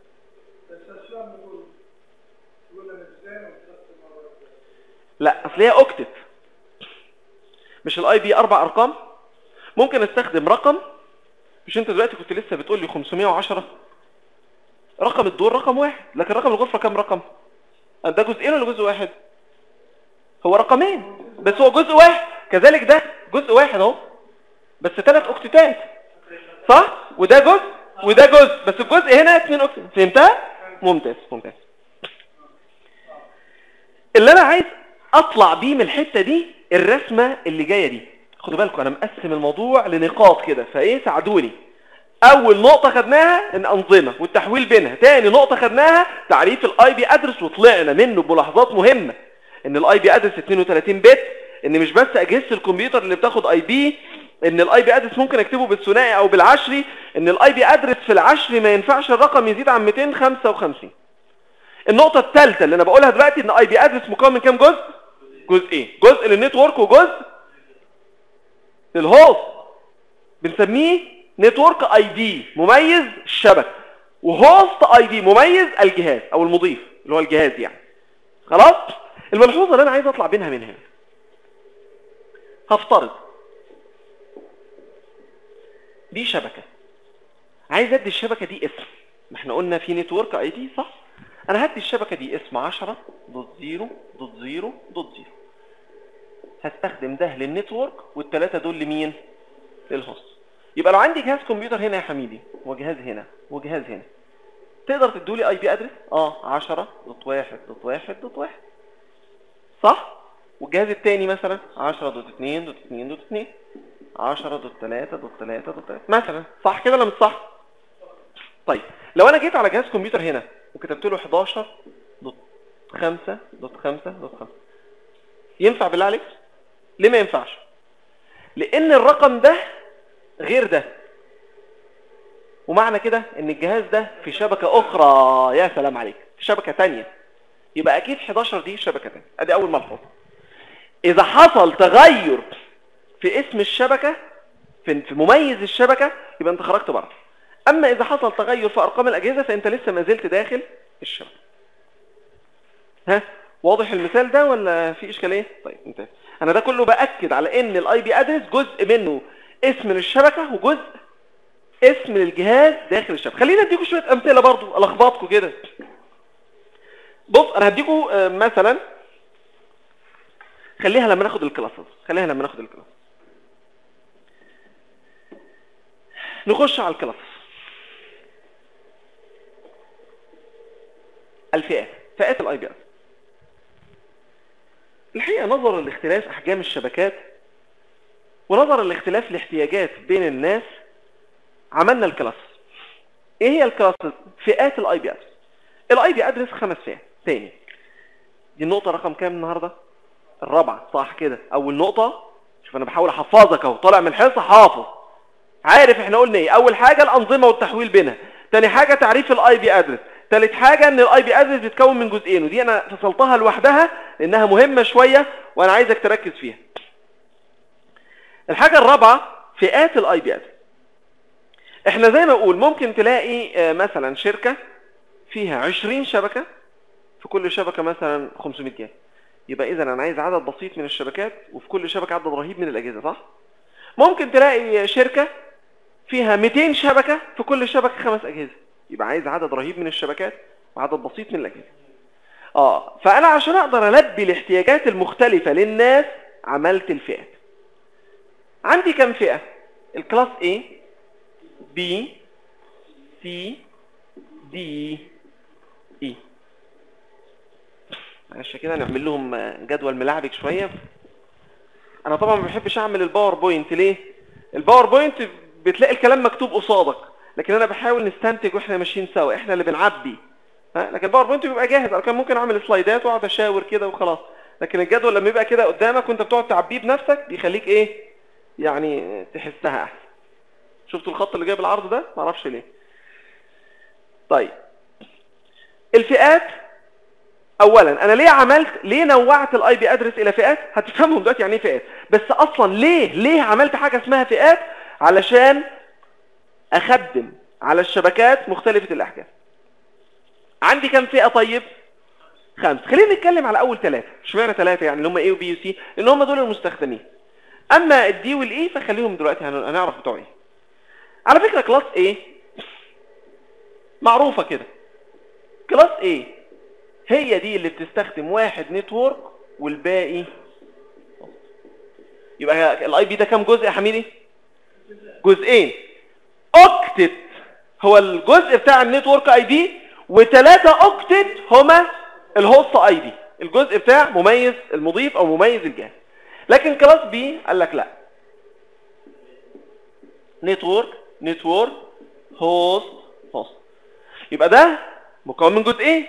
لا اصل هي اوكتت مش الاي بي اربع ارقام ممكن استخدم رقم مش انت دلوقتي كنت لسه بتقول لي 510 رقم الدور رقم واحد لكن رقم الغرفه كام رقم ده جزئين ولا جزء واحد هو رقمين بس هو جزء واحد كذلك ده جزء واحد اهو بس ثلاث اوكتتات صح وده جزء وده جزء بس الجزء هنا اثنين اوكتت فهمتها ممتاز ممتاز اللي انا عايز اطلع بيه من الحته دي الرسمه اللي جايه دي خدوا بالكم انا مقسم الموضوع لنقاط كده فايه ساعدوني اول نقطه خدناها الانظمه والتحويل بينها تاني نقطه خدناها تعريف الاي بي ادرس وطلعنا منه بملاحظات مهمه ان الاي بي ادرس 32 بت ان مش بس اجهزه الكمبيوتر اللي بتاخد اي بي ان الاي بي ادرس ممكن اكتبه بالثنائي او بالعشري ان الاي بي ادرس في العشري ما ينفعش الرقم يزيد عن 255 النقطه الثالثه اللي انا بقولها دلوقتي ان اي بي ادرس مكون من كام جزء جزئين جزء للنتورك وجزء للهوست بنسميه نتورك اي دي مميز الشبكه وهوست اي دي مميز الجهاز او المضيف اللي هو الجهاز يعني خلاص الملحوظه اللي انا عايز اطلع بينها من هنا هفترض دي شبكه عايز ادي الشبكه دي اسم ما احنا قلنا في نتورك اي دي صح انا هدي الشبكه دي اسم 10 دوت 0 دوت 0 دوت 0 هستخدم ده للنتورك والثلاثه دول لمين للهوست يبقى لو عندي جهاز كمبيوتر هنا يا حميدي وجهاز هنا وجهاز هنا تقدر تدولي اي بي ادرس اه 10 دوت 1 دوت 1 دوت 1 صح والجهاز الثاني مثلا 10 دوت 2 دوت 2 دوت 2 10 دوت 3 دوت 3 دوت 3 مثلا صح كده ولا مش صح طيب لو انا جيت على جهاز كمبيوتر هنا وكتبت له 11 دوت 5 دوت 5 دوت 5 ينفع بالله عليك ليه ما ينفعش لان الرقم ده غير ده ومعنى كده ان الجهاز ده في شبكة اخرى يا سلام عليك في شبكة تانية يبقى اكيد 11 دي شبكة تانية ادي اول ملحوظة اذا حصل تغير في اسم الشبكة في مميز الشبكة يبقى انت خرجت بره اما اذا حصل تغير في ارقام الاجهزة فانت لسه ما زلت داخل الشبكة ها واضح المثال ده ولا في اشكاليه طيب انت انا ده كله باكد على ان الاي بي ادرس جزء منه اسم للشبكه وجزء اسم للجهاز داخل الشبكه خلينا اديكم شويه امثله برضو الخبطكم كده بص انا هديكم مثلا خليها لما ناخد الكلاسز خليها لما ناخد الكلاسز نخش على الكلاسز الفئات فئات الاي بي الحقيقه نظرا لاختلاف احجام الشبكات ونظرا لاختلاف الاحتياجات بين الناس عملنا الكلاس ايه هي الكلاس فئات الاي بي ادرس الاي بي ادرس خمس فئات تاني دي النقطه رقم كام النهارده الرابعه صح كده اول نقطه شوف انا بحاول احفظك اهو طالع من الحصه حافظ عارف احنا قلنا ايه اول حاجه الانظمه والتحويل بينها تاني حاجه تعريف الاي بي ادرس ثالث حاجة ان الاي بي ادرس بيتكون من جزئين ودي انا فصلتها لوحدها لانها مهمة شوية وانا عايزك تركز فيها الحاجة الرابعة فئات الاي بي ادرس احنا زي ما اقول ممكن تلاقي مثلا شركة فيها 20 شبكة في كل شبكة مثلا 500 جهاز يبقى اذا انا عايز عدد بسيط من الشبكات وفي كل شبكة عدد رهيب من الاجهزة صح ممكن تلاقي شركة فيها 200 شبكة في كل شبكة خمس اجهزة يبقى عايز عدد رهيب من الشبكات وعدد بسيط من الاجهزة اه فانا عشان اقدر البي الاحتياجات المختلفة للناس عملت الفئات عندي كم فئة الكلاس A B C D E معلش كده نعمل لهم جدول ملعبك شوية انا طبعا ما بحبش اعمل الباوربوينت ليه الباوربوينت بتلاقي الكلام مكتوب قصادك لكن انا بحاول نستنتج واحنا ماشيين سوا احنا اللي بنعبي ها لكن الباوربوينت بيبقى جاهز انا كان ممكن اعمل سلايدات واقعد اشاور كده وخلاص لكن الجدول لما يبقى كده قدامك وانت بتقعد تعبيه بنفسك بيخليك ايه يعني تحسها احسن شفتوا الخط اللي جاي بالعرض ده ما اعرفش ليه طيب الفئات اولا انا ليه عملت ليه نوعت الاي بي ادرس الى فئات هتفهمهم دلوقتي يعني ايه فئات بس اصلا ليه ليه عملت حاجه اسمها فئات علشان اخدم على الشبكات مختلفة الاحجام عندي كم فئة طيب خمس خلينا نتكلم على اول ثلاثة اشمعنى ثلاثة يعني اللي هم A و B و C لان هم دول المستخدمين اما الدي والاي فخليهم دلوقتي هنعرف بتوع ايه على فكرة كلاس A معروفة كده كلاس A هي دي اللي بتستخدم واحد نتورك والباقي يبقى الاي بي ده كام جزء يا حميدي جزئين اوكتت هو الجزء بتاع النتورك اي دي وثلاثة اوكتت هما الهوست اي دي الجزء بتاع مميز المضيف او مميز الجهاز لكن كلاس بي قال لك لا نتورك نتورك هوست هوست يبقى ده مكون من جزئين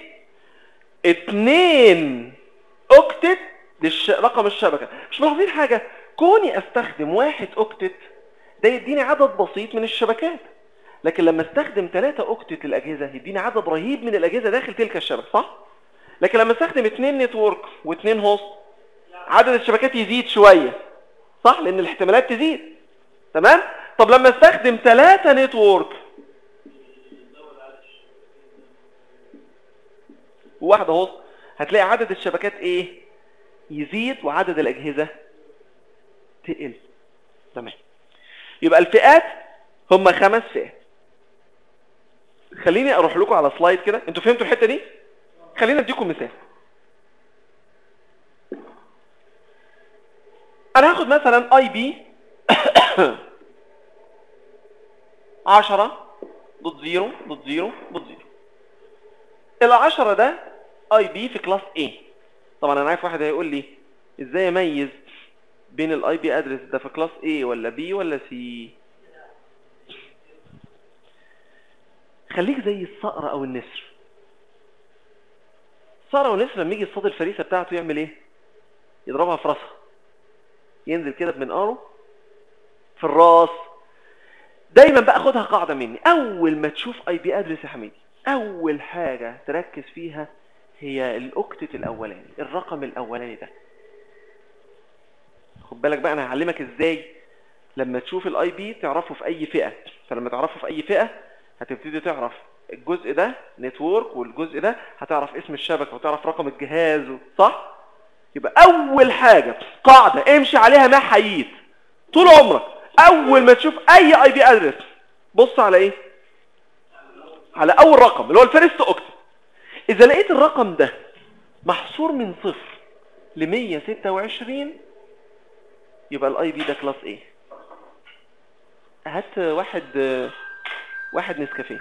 اتنين اوكتت للش... رقم الشبكة مش ملاحظين حاجة كوني استخدم واحد اوكتت ده يديني عدد بسيط من الشبكات لكن لما استخدم ثلاثة اوكتت للاجهزة يديني عدد رهيب من الاجهزة داخل تلك الشبكة صح لكن لما استخدم اثنين نتورك واثنين هوست عدد الشبكات يزيد شوية صح لان الاحتمالات تزيد تمام طب لما استخدم ثلاثة نتورك وواحدة هوست هتلاقي عدد الشبكات ايه يزيد وعدد الاجهزة تقل تمام يبقى الفئات هم خمس فئات خليني اروح لكم على سلايد كده انتوا فهمتوا الحته دي خليني اديكم مثال انا هاخد مثلا اي بي 10 دوت زيرو دوت زيرو دوت زيرو العشرة ده اي بي في كلاس A طبعا انا عارف واحد هيقول لي ازاي اميز بين الاي بي ادرس ده في كلاس A ولا B ولا C خليك زي الصقر او النسر الصقر او النسر لما يجي يصطاد الفريسه بتاعته يعمل ايه يضربها في راسها ينزل كده بمنقاره في الراس دايما بقى خدها قاعده مني اول ما تشوف اي بي ادرس يا حميدي اول حاجه تركز فيها هي الاوكتت الاولاني الرقم الاولاني ده خد بالك بقى انا هعلمك ازاي لما تشوف الاي بي تعرفه في اي فئه فلما تعرفه في اي فئه هتبتدي تعرف الجزء ده نتورك والجزء ده هتعرف اسم الشبكه وتعرف رقم الجهاز صح يبقى اول حاجه قاعده امشي عليها ما حييت طول عمرك اول ما تشوف اي اي بي ادرس بص على ايه على اول رقم اللي هو الفيرست اوكت اذا لقيت الرقم ده محصور من صفر ل 126 يبقى الاي بي ده كلاس ايه هات واحد واحد نسكافيه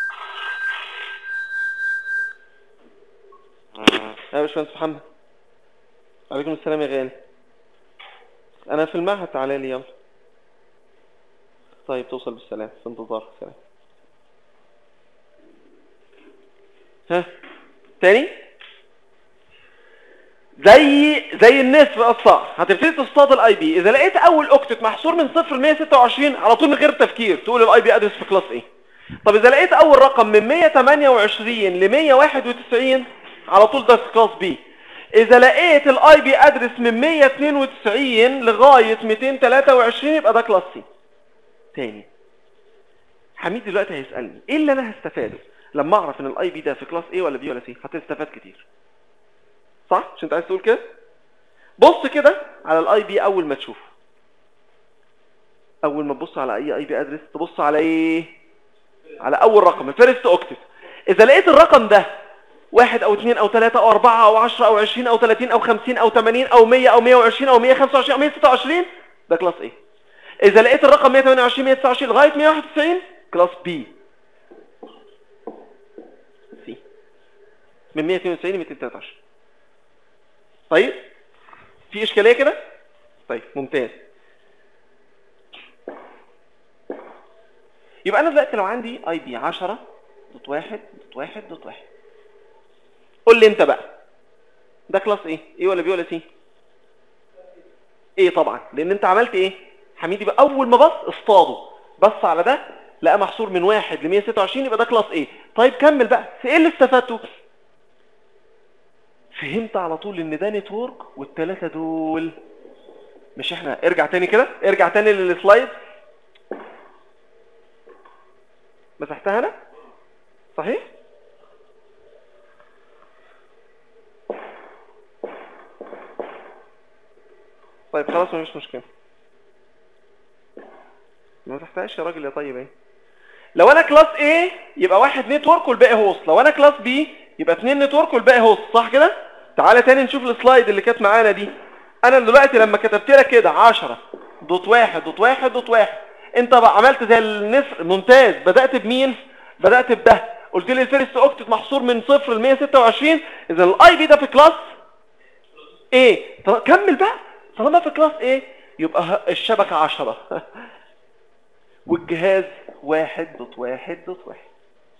يا باشمهندس محمد عليكم السلام يا غالي انا في المعهد تعالى لي يلا طيب توصل بالسلام في انتظار سلام ها تاني زي زي النسر الصقر هتبتدي تصطاد الاي بي اذا لقيت اول اوكتت محصور من صفر ل 126 على طول من غير تفكير تقول الاي بي ادرس في كلاس ايه طب اذا لقيت اول رقم من 128 ل 191 على طول ده في كلاس بي اذا لقيت الاي بي ادرس من 192 لغايه 223 يبقى ده كلاس سي تاني حميد دلوقتي هيسالني ايه اللي انا هستفاده لما اعرف ان الاي بي ده في كلاس ايه ولا بي ولا سي هتستفاد كتير صح مش انت عايز تقول كده بص كده على الاي بي اول ما تشوفه اول ما تبص على اي اي بي ادرس تبص على ايه على اول رقم الفيرست اوكتيف اذا لقيت الرقم ده واحد او اثنين او ثلاثة او اربعة او عشرة او عشرين او ثلاثين او خمسين او ثمانين او مية او مية وعشرين او مية خمسة وعشرين او مية ستة وعشرين ده كلاس ايه اذا لقيت الرقم مية تمانية وعشرين مية تسعة وعشرين لغاية مية واحد وتسعين كلاس بي سي من مية اتنين وتسعين لمية تلاتة وعشرين طيب في اشكالية كده طيب ممتاز يبقى انا دلوقتي لو عندي اي بي 10 دوت واحد دوت واحد دوت واحد قول لي انت بقى ده كلاس ايه ايه ولا بي ولا سي ايه طبعا لان انت عملت ايه حميدي بقى اول ما بص اصطاده بص على ده لقى محصور من واحد ل 126 يبقى ده كلاس ايه طيب كمل بقى في ايه اللي استفدته فهمت على طول ان ده نتورك والثلاثه دول مش احنا ارجع تاني كده ارجع تاني للسلايد مسحتها انا صحيح طيب خلاص مفيش مشكله ما مسحتهاش يا راجل يا طيب ايه لو انا كلاس A يبقى واحد نتورك والباقي هوست لو انا كلاس B يبقى اتنين نتورك والباقي هوست صح كده تعالى تاني نشوف السلايد اللي كانت معانا دي انا دلوقتي لما كتبت لك كده 10 دوت واحد دوت واحد دوت واحد انت بقى عملت زي النسر ممتاز بدأت بمين بدأت بده قلت لي الفيرست اوكتت محصور من صفر ل 126 اذا الاي بي ده في كلاس ايه طب كمل بقى طالما في كلاس ايه يبقى الشبكة 10 والجهاز واحد دوت واحد دوت واحد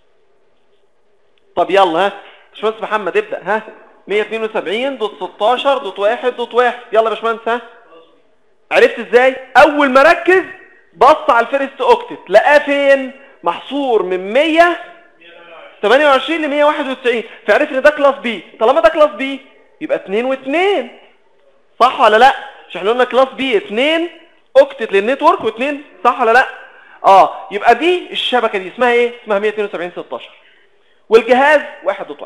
طب يلا ها باشمهندس محمد ابدأ ها 172 دوت 16 دوت واحد دوت واحد يلا يا باشمهندس ها عرفت ازاي اول ما ركز بص على الفيرست اوكتت لقاه فين محصور من 100 28 ل 191 فعرف ان ده كلاس بي طالما ده كلاس بي يبقى 2 و2 صح ولا لا مش احنا قلنا كلاس بي 2 اوكتت للنتورك و2 صح ولا لا اه يبقى دي الشبكه دي اسمها ايه اسمها 172 16 والجهاز 1.1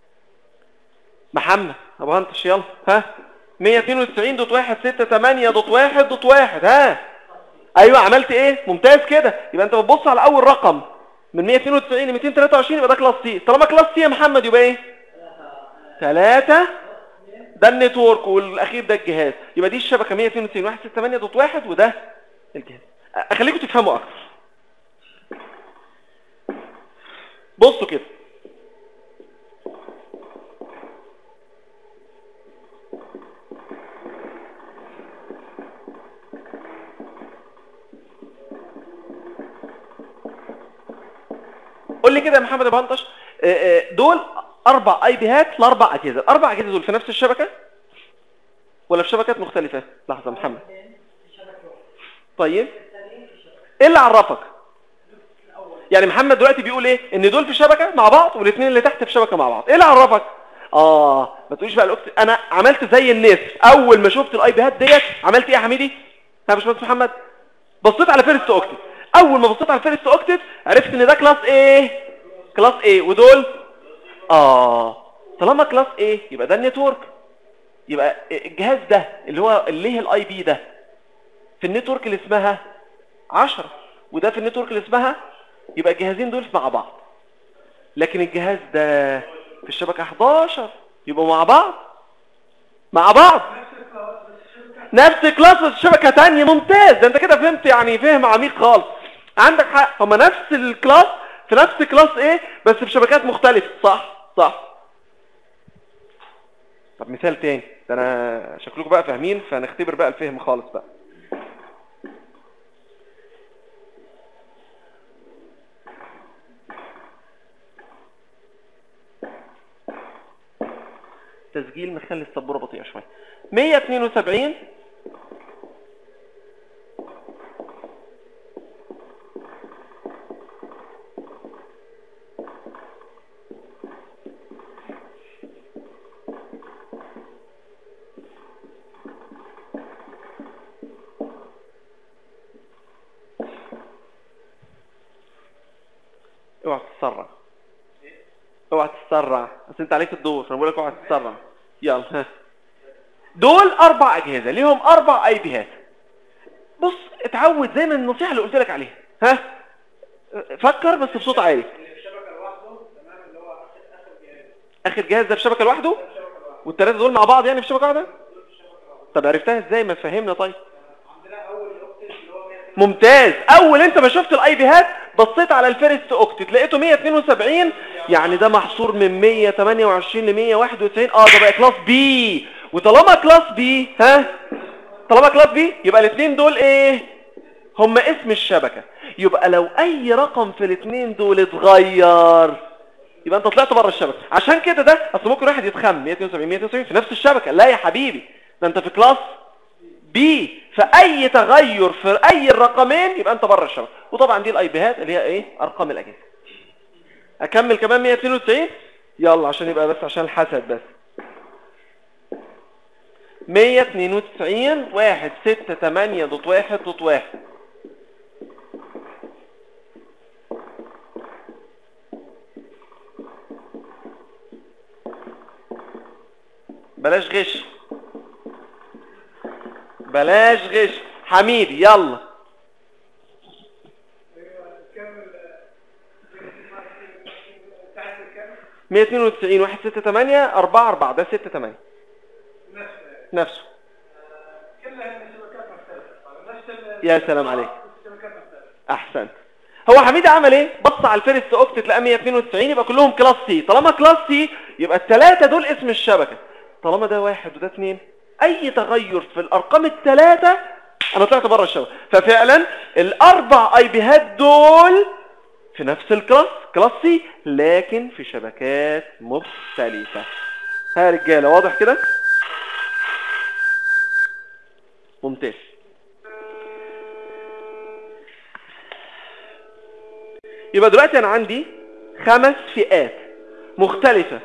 محمد ابو هنتش يلا ها 192 دوت واحد ستة تمانية دوت واحد دوت واحد ها ايوه عملت ايه ممتاز كده يبقى انت بتبص على اول رقم من 192 ل 223 يبقى ده كلاس سي طالما كلاس سي يا محمد يبقى ايه ثلاثة ده النتورك والاخير ده الجهاز يبقى دي الشبكه 192 168 دوت واحد وده الجهاز اخليكم تفهموا اكتر بصوا كده قول لي كده يا محمد ابو هنطش دول اربع اي بيهات لاربع اجهزه الاربع اجهزه دول في نفس الشبكه ولا في شبكات مختلفه لحظه محمد طيب ايه اللي عرفك يعني محمد دلوقتي بيقول ايه ان دول في شبكه مع بعض والاثنين اللي تحت في شبكه مع بعض ايه اللي عرفك اه ما تقوليش بقى الأكت... انا عملت زي الناس اول ما شفت الاي بيهات ديت عملت ايه يا حميدي ها يا باشمهندس محمد بصيت على فيرست اوكتت اول ما بصيت على الفيرست اوكتت عرفت ان ده كلاس ايه كلاس ايه ودول اه طالما كلاس ايه يبقى ده النتورك يبقى الجهاز ده اللي هو اللي هي الاي بي ده في النتورك اللي اسمها 10 وده في النتورك اللي اسمها يبقى الجهازين دول مع بعض لكن الجهاز ده في الشبكة 11 يبقوا مع بعض مع بعض نفس كلاس بس شبكة تانية ممتاز ده انت كده فهمت يعني فهم عميق خالص عندك حق هما نفس الكلاس في نفس كلاس ايه بس في شبكات مختلفة صح صح طب مثال تاني ده انا شكلكم بقى فاهمين فنختبر بقى الفهم خالص بقى تسجيل مخلي السبوره بطيئه شويه 172 اوعى تتسرع اوعى تتسرع بس انت عليك الدور انا بقول لك اوعى تتسرع يلا ها دول اربع اجهزه ليهم اربع اي بيهات بص اتعود زي ما النصيحه اللي قلت لك عليها ها فكر بس بصوت عالي اخر جهاز ده في شبكه لوحده والثلاثه دول مع بعض يعني في شبكه واحده طب عرفتها ازاي ما تفهمنا طيب ممتاز اول انت ما شفت الاي بيهات بصيت على الفيرست اوكتت لقيته 172 يعني ده محصور من 128 ل 191 اه ده بقى كلاس بي وطالما كلاس بي ها طالما كلاس بي يبقى الاثنين دول ايه هم اسم الشبكة يبقى لو اي رقم في الاثنين دول اتغير يبقى انت طلعت بره الشبكة عشان كده ده اصل ممكن واحد يتخم 172 172 في نفس الشبكة لا يا حبيبي ده انت في كلاس بي فاي تغير في اي الرقمين يبقى انت بره الشبكه وطبعا دي الاي بيهات اللي هي ايه ارقام الاجهزه اكمل كمان 192 يلا عشان يبقى بس عشان الحسد بس 192 واحد ستة تمانية دوت واحد دوت واحد بلاش غش بلاش غش حميدي يلا 192 1 6 8 4 4 ده 6 8 نفسه يا سلام عليك احسنت هو حميد عمل ايه بص على الفيرست اوكت تلاقي 192 يبقى كلهم كلاس سي طالما كلاس سي يبقى الثلاثه دول اسم الشبكه طالما ده واحد وده اثنين اي تغير في الارقام الثلاثه انا طلعت بره الشبكه ففعلا الاربع اي بيهات دول في نفس الكلاس كلاس سي لكن في شبكات مختلفه ها رجاله واضح كده ممتاز يبقى دلوقتي انا عندي خمس فئات مختلفة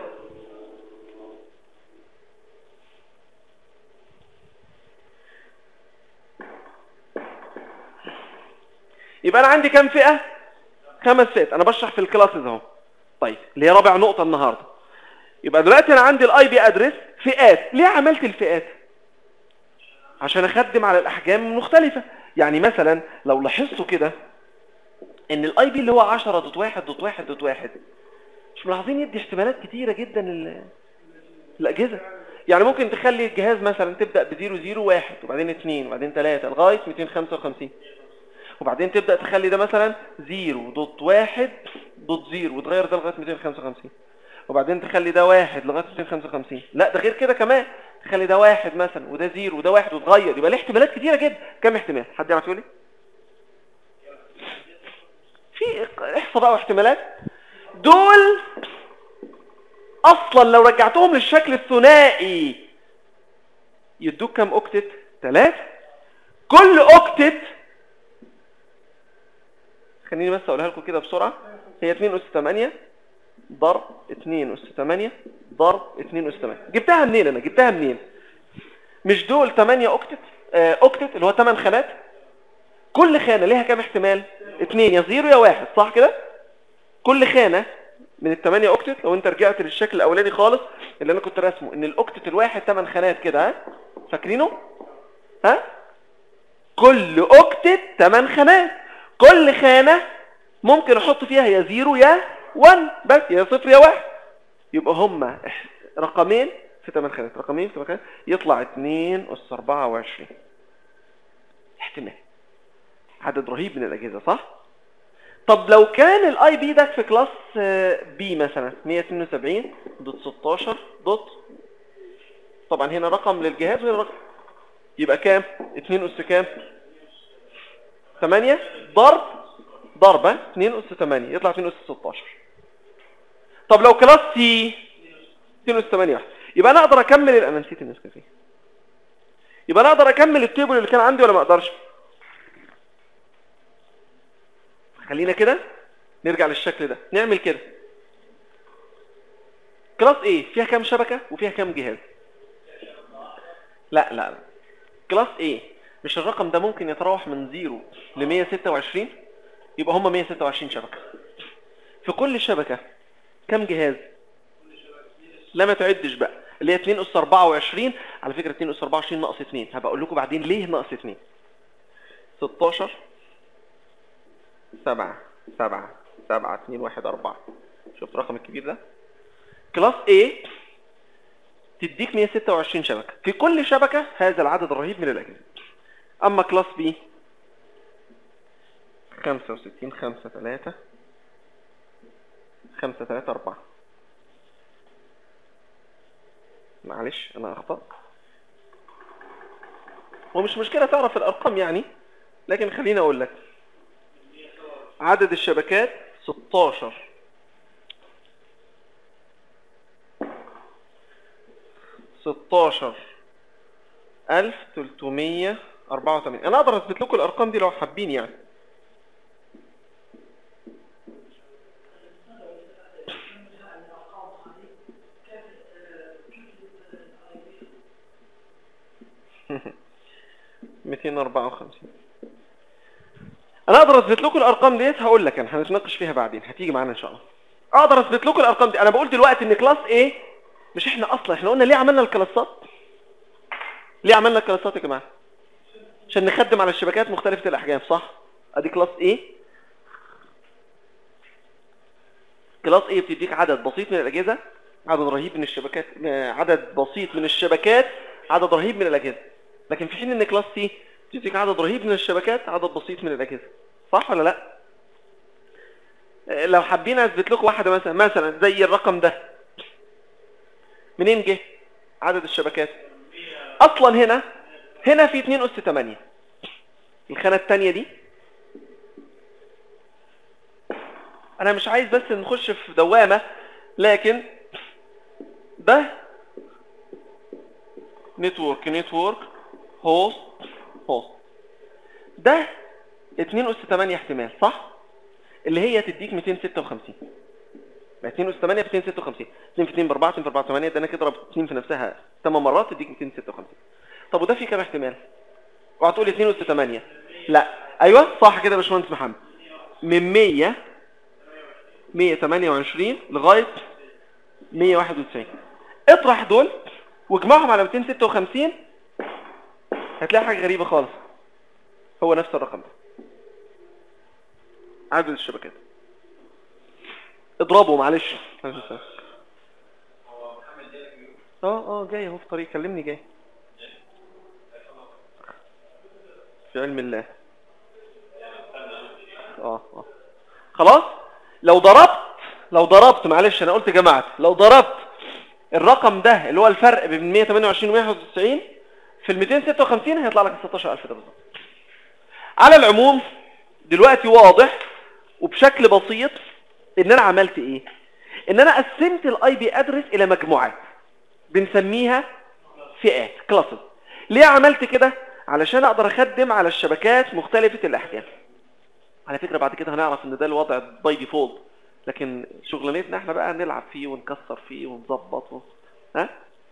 يبقى انا عندي كام فئة خمس فئات انا بشرح في الكلاسز اهو طيب اللي هي رابع نقطة النهاردة يبقى دلوقتي انا عندي الاي بي ادرس فئات ليه عملت الفئات عشان اخدم على الاحجام المختلفة يعني مثلا لو لاحظتوا كده ان الاي بي اللي هو 10 دوت 1 دوت 1 دوت 1 مش ملاحظين يدي احتمالات كتيرة جدا لل- الاجهزة يعني ممكن تخلي الجهاز مثلا تبدأ ب 0 0 1 وبعدين 2 وبعدين 3 لغاية 255 وبعدين تبدأ تخلي ده مثلا 0 دوت 1 دوت 0 وتغير ده لغاية 255 وبعدين تخلي ده 1 لغاية 255 لا ده غير كده كمان تخلي ده 1 مثلا وده 0 وده 1 وتغير يبقى ليه احتمالات كتيرة جدا كم احتمال حد يعرف يقول لي في احصى بقى واحتمالات دول اصلا لو رجعتهم للشكل الثنائي يدوك كام اوكتت ثلاثة كل اوكتت خليني بس اقولها لكم كده بسرعة هي 2 اس 8 ضرب 2 اس 8 ضرب 2 اس 8 جبتها منين انا جبتها منين مش دول 8 اوكتت آه اوكتت اللي هو 8 خانات كل خانة ليها كام احتمال اتنين يا زيرو يا واحد صح كده كل خانة من الثمانية اوكتت لو انت رجعت للشكل الاولاني خالص اللي انا كنت راسمه ان الاوكتت الواحد 8 خانات كده ها فاكرينه ها كل اوكتت 8 خانات كل خانة ممكن احط فيها يا زيرو يا 1 بس يا صفر يا واحد يبقى هما رقمين في 8 خانات رقمين في 8 خانات يطلع 2 اس 24 احتمال عدد رهيب من الاجهزه صح طب لو كان الاي بي ده في كلاس بي مثلا 172 دوت 16 دوت طبعا هنا رقم للجهاز وهنا رقم يبقى كام 2 اس كام 8 ضرب ضربه 2 اس 8 يطلع 2 اس 16 طب لو كلاس سي 2 اس 8 واحد يبقى انا اقدر اكمل انا نسيت النسكافيه يبقى انا اقدر اكمل التيبل اللي كان عندي ولا ما اقدرش خلينا كده نرجع للشكل ده نعمل كده كلاس ايه فيها كام شبكة وفيها كام جهاز لا لا لا كلاس ايه مش الرقم ده ممكن يتراوح من 0 ل 126 يبقى هم 126 شبكة في كل شبكة كام جهاز لا ما تعدش بقى اللي هي 2 اس 24 على فكرة 2 اس 24 ناقص 2 هبقى اقول لكم بعدين ليه ناقص 2 16 سبعة سبعة سبعة اتنين واحد أربعة شفت الرقم الكبير ده كلاس A تديك 126 شبكة في كل شبكة هذا العدد الرهيب من الأجهزة أما كلاس B 65 5 3 5 3 4 معلش أنا أخطأت ومش مشكلة تعرف الأرقام يعني لكن خليني أقول لك عدد الشبكات 16 16 1384 انا اقدر اثبت لكم الارقام دي لو حابين يعني ميتين أربعة وخمسين انا اقدر اثبت لكم الارقام ديت هقول لك انا هنتناقش فيها بعدين هتيجي معانا ان شاء الله اقدر اثبت لكم الارقام دي انا بقول دلوقتي ان كلاس A مش احنا اصلا احنا قلنا ليه عملنا الكلاسات ليه عملنا الكلاسات يا جماعه عشان نخدم على الشبكات مختلفه الاحجام صح ادي كلاس ايه كلاس ايه بتديك عدد بسيط من الاجهزه عدد رهيب من الشبكات عدد بسيط من الشبكات عدد رهيب من الاجهزه لكن في حين ان كلاس سي بتديك عدد رهيب من الشبكات عدد بسيط من الاجهزه صح ولا لا لو حابين اثبت لكم واحده مثلا مثلا زي الرقم ده منين جه عدد الشبكات اصلا هنا هنا في 2 اس 8 الخانه الثانيه دي انا مش عايز بس نخش في دوامه لكن ده نتورك نتورك هوست هوست ده 2 اس 8 احتمال صح اللي هي تديك 256 2 اس 8 ب 256 2 في 2 ب 4 2 في 4 8 ده انا كده ضربت 2 في نفسها 8 مرات تديك 256 طب وده في كام احتمال وهتقول 2 اس 8 لا ايوه صح كده يا باشمهندس محمد من 100 128 لغايه 191 اطرح دول واجمعهم على 256 هتلاقي حاجه غريبه خالص هو نفس الرقم ده عدد الشبكات اضربه معلش اه اه جاي اهو في طريق كلمني جاي في علم الله اه اه خلاص لو ضربت لو ضربت معلش انا قلت جماعه لو ضربت الرقم ده اللي هو الفرق بين 128 و 191 في ال 256 هيطلع لك 16000 ده بالظبط على العموم دلوقتي واضح وبشكل بسيط ان انا عملت ايه ان انا قسمت الاي بي ادرس الى مجموعات بنسميها فئات كلاسز ليه عملت كده علشان اقدر اخدم على الشبكات مختلفة الاحجام على فكرة بعد كده هنعرف ان ده الوضع باي ديفولت لكن شغلانتنا احنا بقى نلعب فيه ونكسر فيه ونظبط و... ها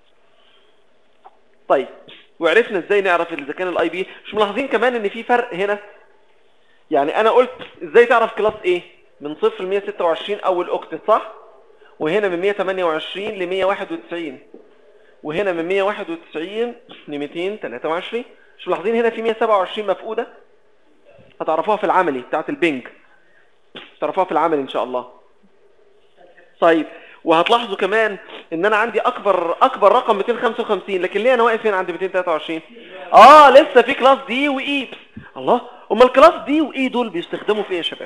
طيب وعرفنا ازاي نعرف اذا كان الاي بي مش ملاحظين كمان ان في فرق هنا يعني انا قلت ازاي تعرف كلاس ايه من صفر ل 126 اول اوكتت صح وهنا من 128 ل 191 وهنا من 191 ل 223 مش ملاحظين هنا في 127 مفقودة هتعرفوها في العملي بتاعت البنج تعرفوها في العملي ان شاء الله طيب وهتلاحظوا كمان ان انا عندي اكبر اكبر رقم 255 لكن ليه انا واقف هنا عند 223 اه لسه في كلاس دي واي الله امال الكلاس دي واي دول بيستخدموا في ايه يا شباب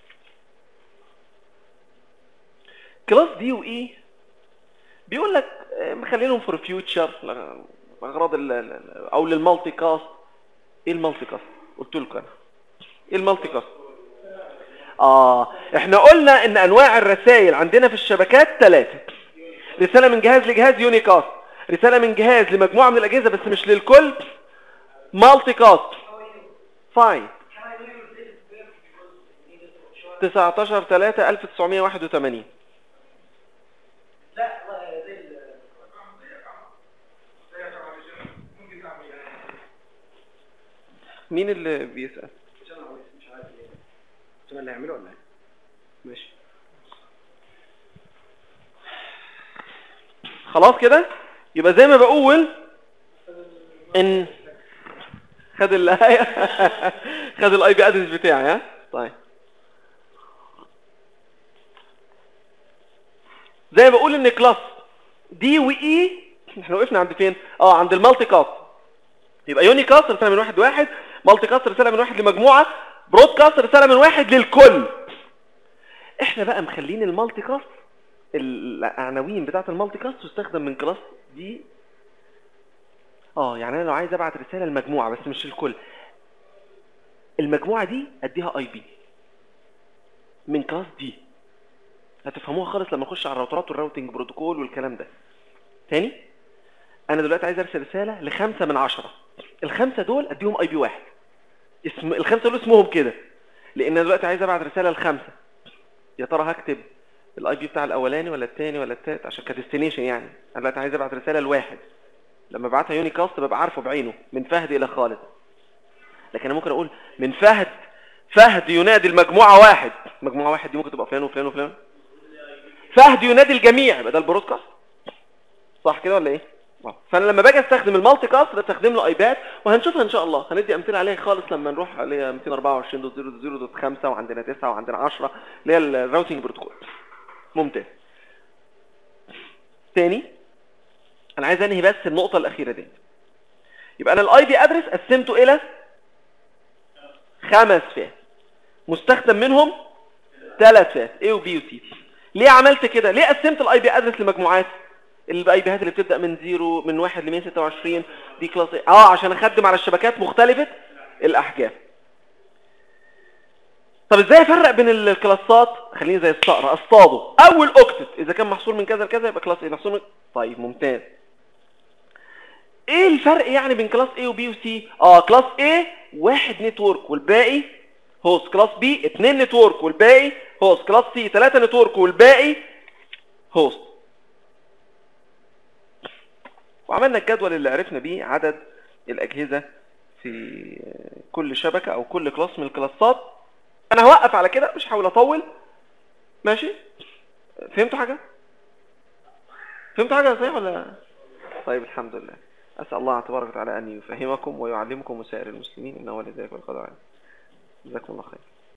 كلاس دي واي بيقول لك مخلينهم فور فيوتشر اغراض او للمالتي كاست ايه المالتي كاست قلت لكم انا ايه المالتي كاست اه احنا قلنا ان انواع الرسائل عندنا في الشبكات ثلاثة رسالة من جهاز لجهاز يونيكاست رسالة من جهاز لمجموعة من الاجهزة بس مش للكل مالتي كاست فاين 19 3 1981 مين اللي بيسأل مش عارف ايه انتوا اللي هيعملوا ولا ايه ماشي خلاص كده يبقى زي ما بقول ان خد ال خد الاي بي ادرس بتاعي ها طيب زي ما بقول ان كلاس دي واي احنا وقفنا عند فين اه عند المالتي كاست يبقى يوني كاست رساله من واحد لواحد مالتي كاست رساله من واحد لمجموعه برود كاست رساله من واحد للكل احنا بقى مخلين المالتي كاست العناوين بتاعه المالتي كاست تستخدم من كلاس دي اه يعني انا لو عايز ابعت رساله لمجموعه بس مش الكل المجموعه دي اديها اي بي من كلاس دي هتفهموها خالص لما نخش على الراوترات والراوتنج بروتوكول والكلام ده تاني انا دلوقتي عايز ارسل رساله لخمسة من عشرة الخمسة دول اديهم اي بي واحد اسم الخمسة دول اسمهم كده لان انا دلوقتي عايز ابعت رساله لخمسة يا ترى هكتب الاي بي بتاع الاولاني ولا الثاني ولا الثالث عشان كديستنيشن يعني انا دلوقتي عايز ابعت رساله لواحد لما ابعتها يوني كاست ببقى عارفه بعينه من فهد الى خالد لكن انا ممكن اقول من فهد فهد ينادي المجموعه واحد مجموعه واحد دي ممكن تبقى فلان وفلان وفلان فهد ينادي الجميع يبقى ده البرودكاست صح كده ولا ايه آه. فانا لما باجي استخدم المالتي كاست بستخدم له ايباد وهنشوفها ان شاء الله هندي امثله عليها خالص لما نروح اللي هي 224.0.0.5 وعندنا 9 وعندنا 10 اللي هي الراوتنج بروتوكول ممتاز تاني انا عايز انهي بس النقطه الاخيره دي يبقى انا الاي بي ادرس قسمته الى خمس فئات مستخدم منهم ثلاث فئات A و B و C ليه عملت كده ليه قسمت الاي بي ادرس لمجموعات الاي بيهات اللي بتبدا من زيرو من واحد ل 126 دي كلاس A. اه عشان اخدم على الشبكات مختلفه الاحجام طب ازاي افرق بين الكلاسات خليني زي الصقر اصطاده اول اوكتت اذا كان محصول من كذا لكذا يبقى كلاس A محصول من... طيب ممتاز ايه الفرق يعني بين كلاس A و B و C اه كلاس A واحد نتورك والباقي هوست كلاس B اتنين نتورك والباقي هوست كلاس C تلاتة نتورك والباقي هوست وعملنا الجدول اللي عرفنا بيه عدد الأجهزة في كل شبكة أو كل كلاس من الكلاسات أنا هوقف على كده مش هحاول أطول ماشي فهمتوا حاجة؟ فهمتوا حاجة صحيح ولا طيب الحمد لله أسأل الله تبارك وتعالى أن يفهمكم ويعلمكم وسائر المسلمين إنه ولذلك والقدر عليه جزاكم الله خير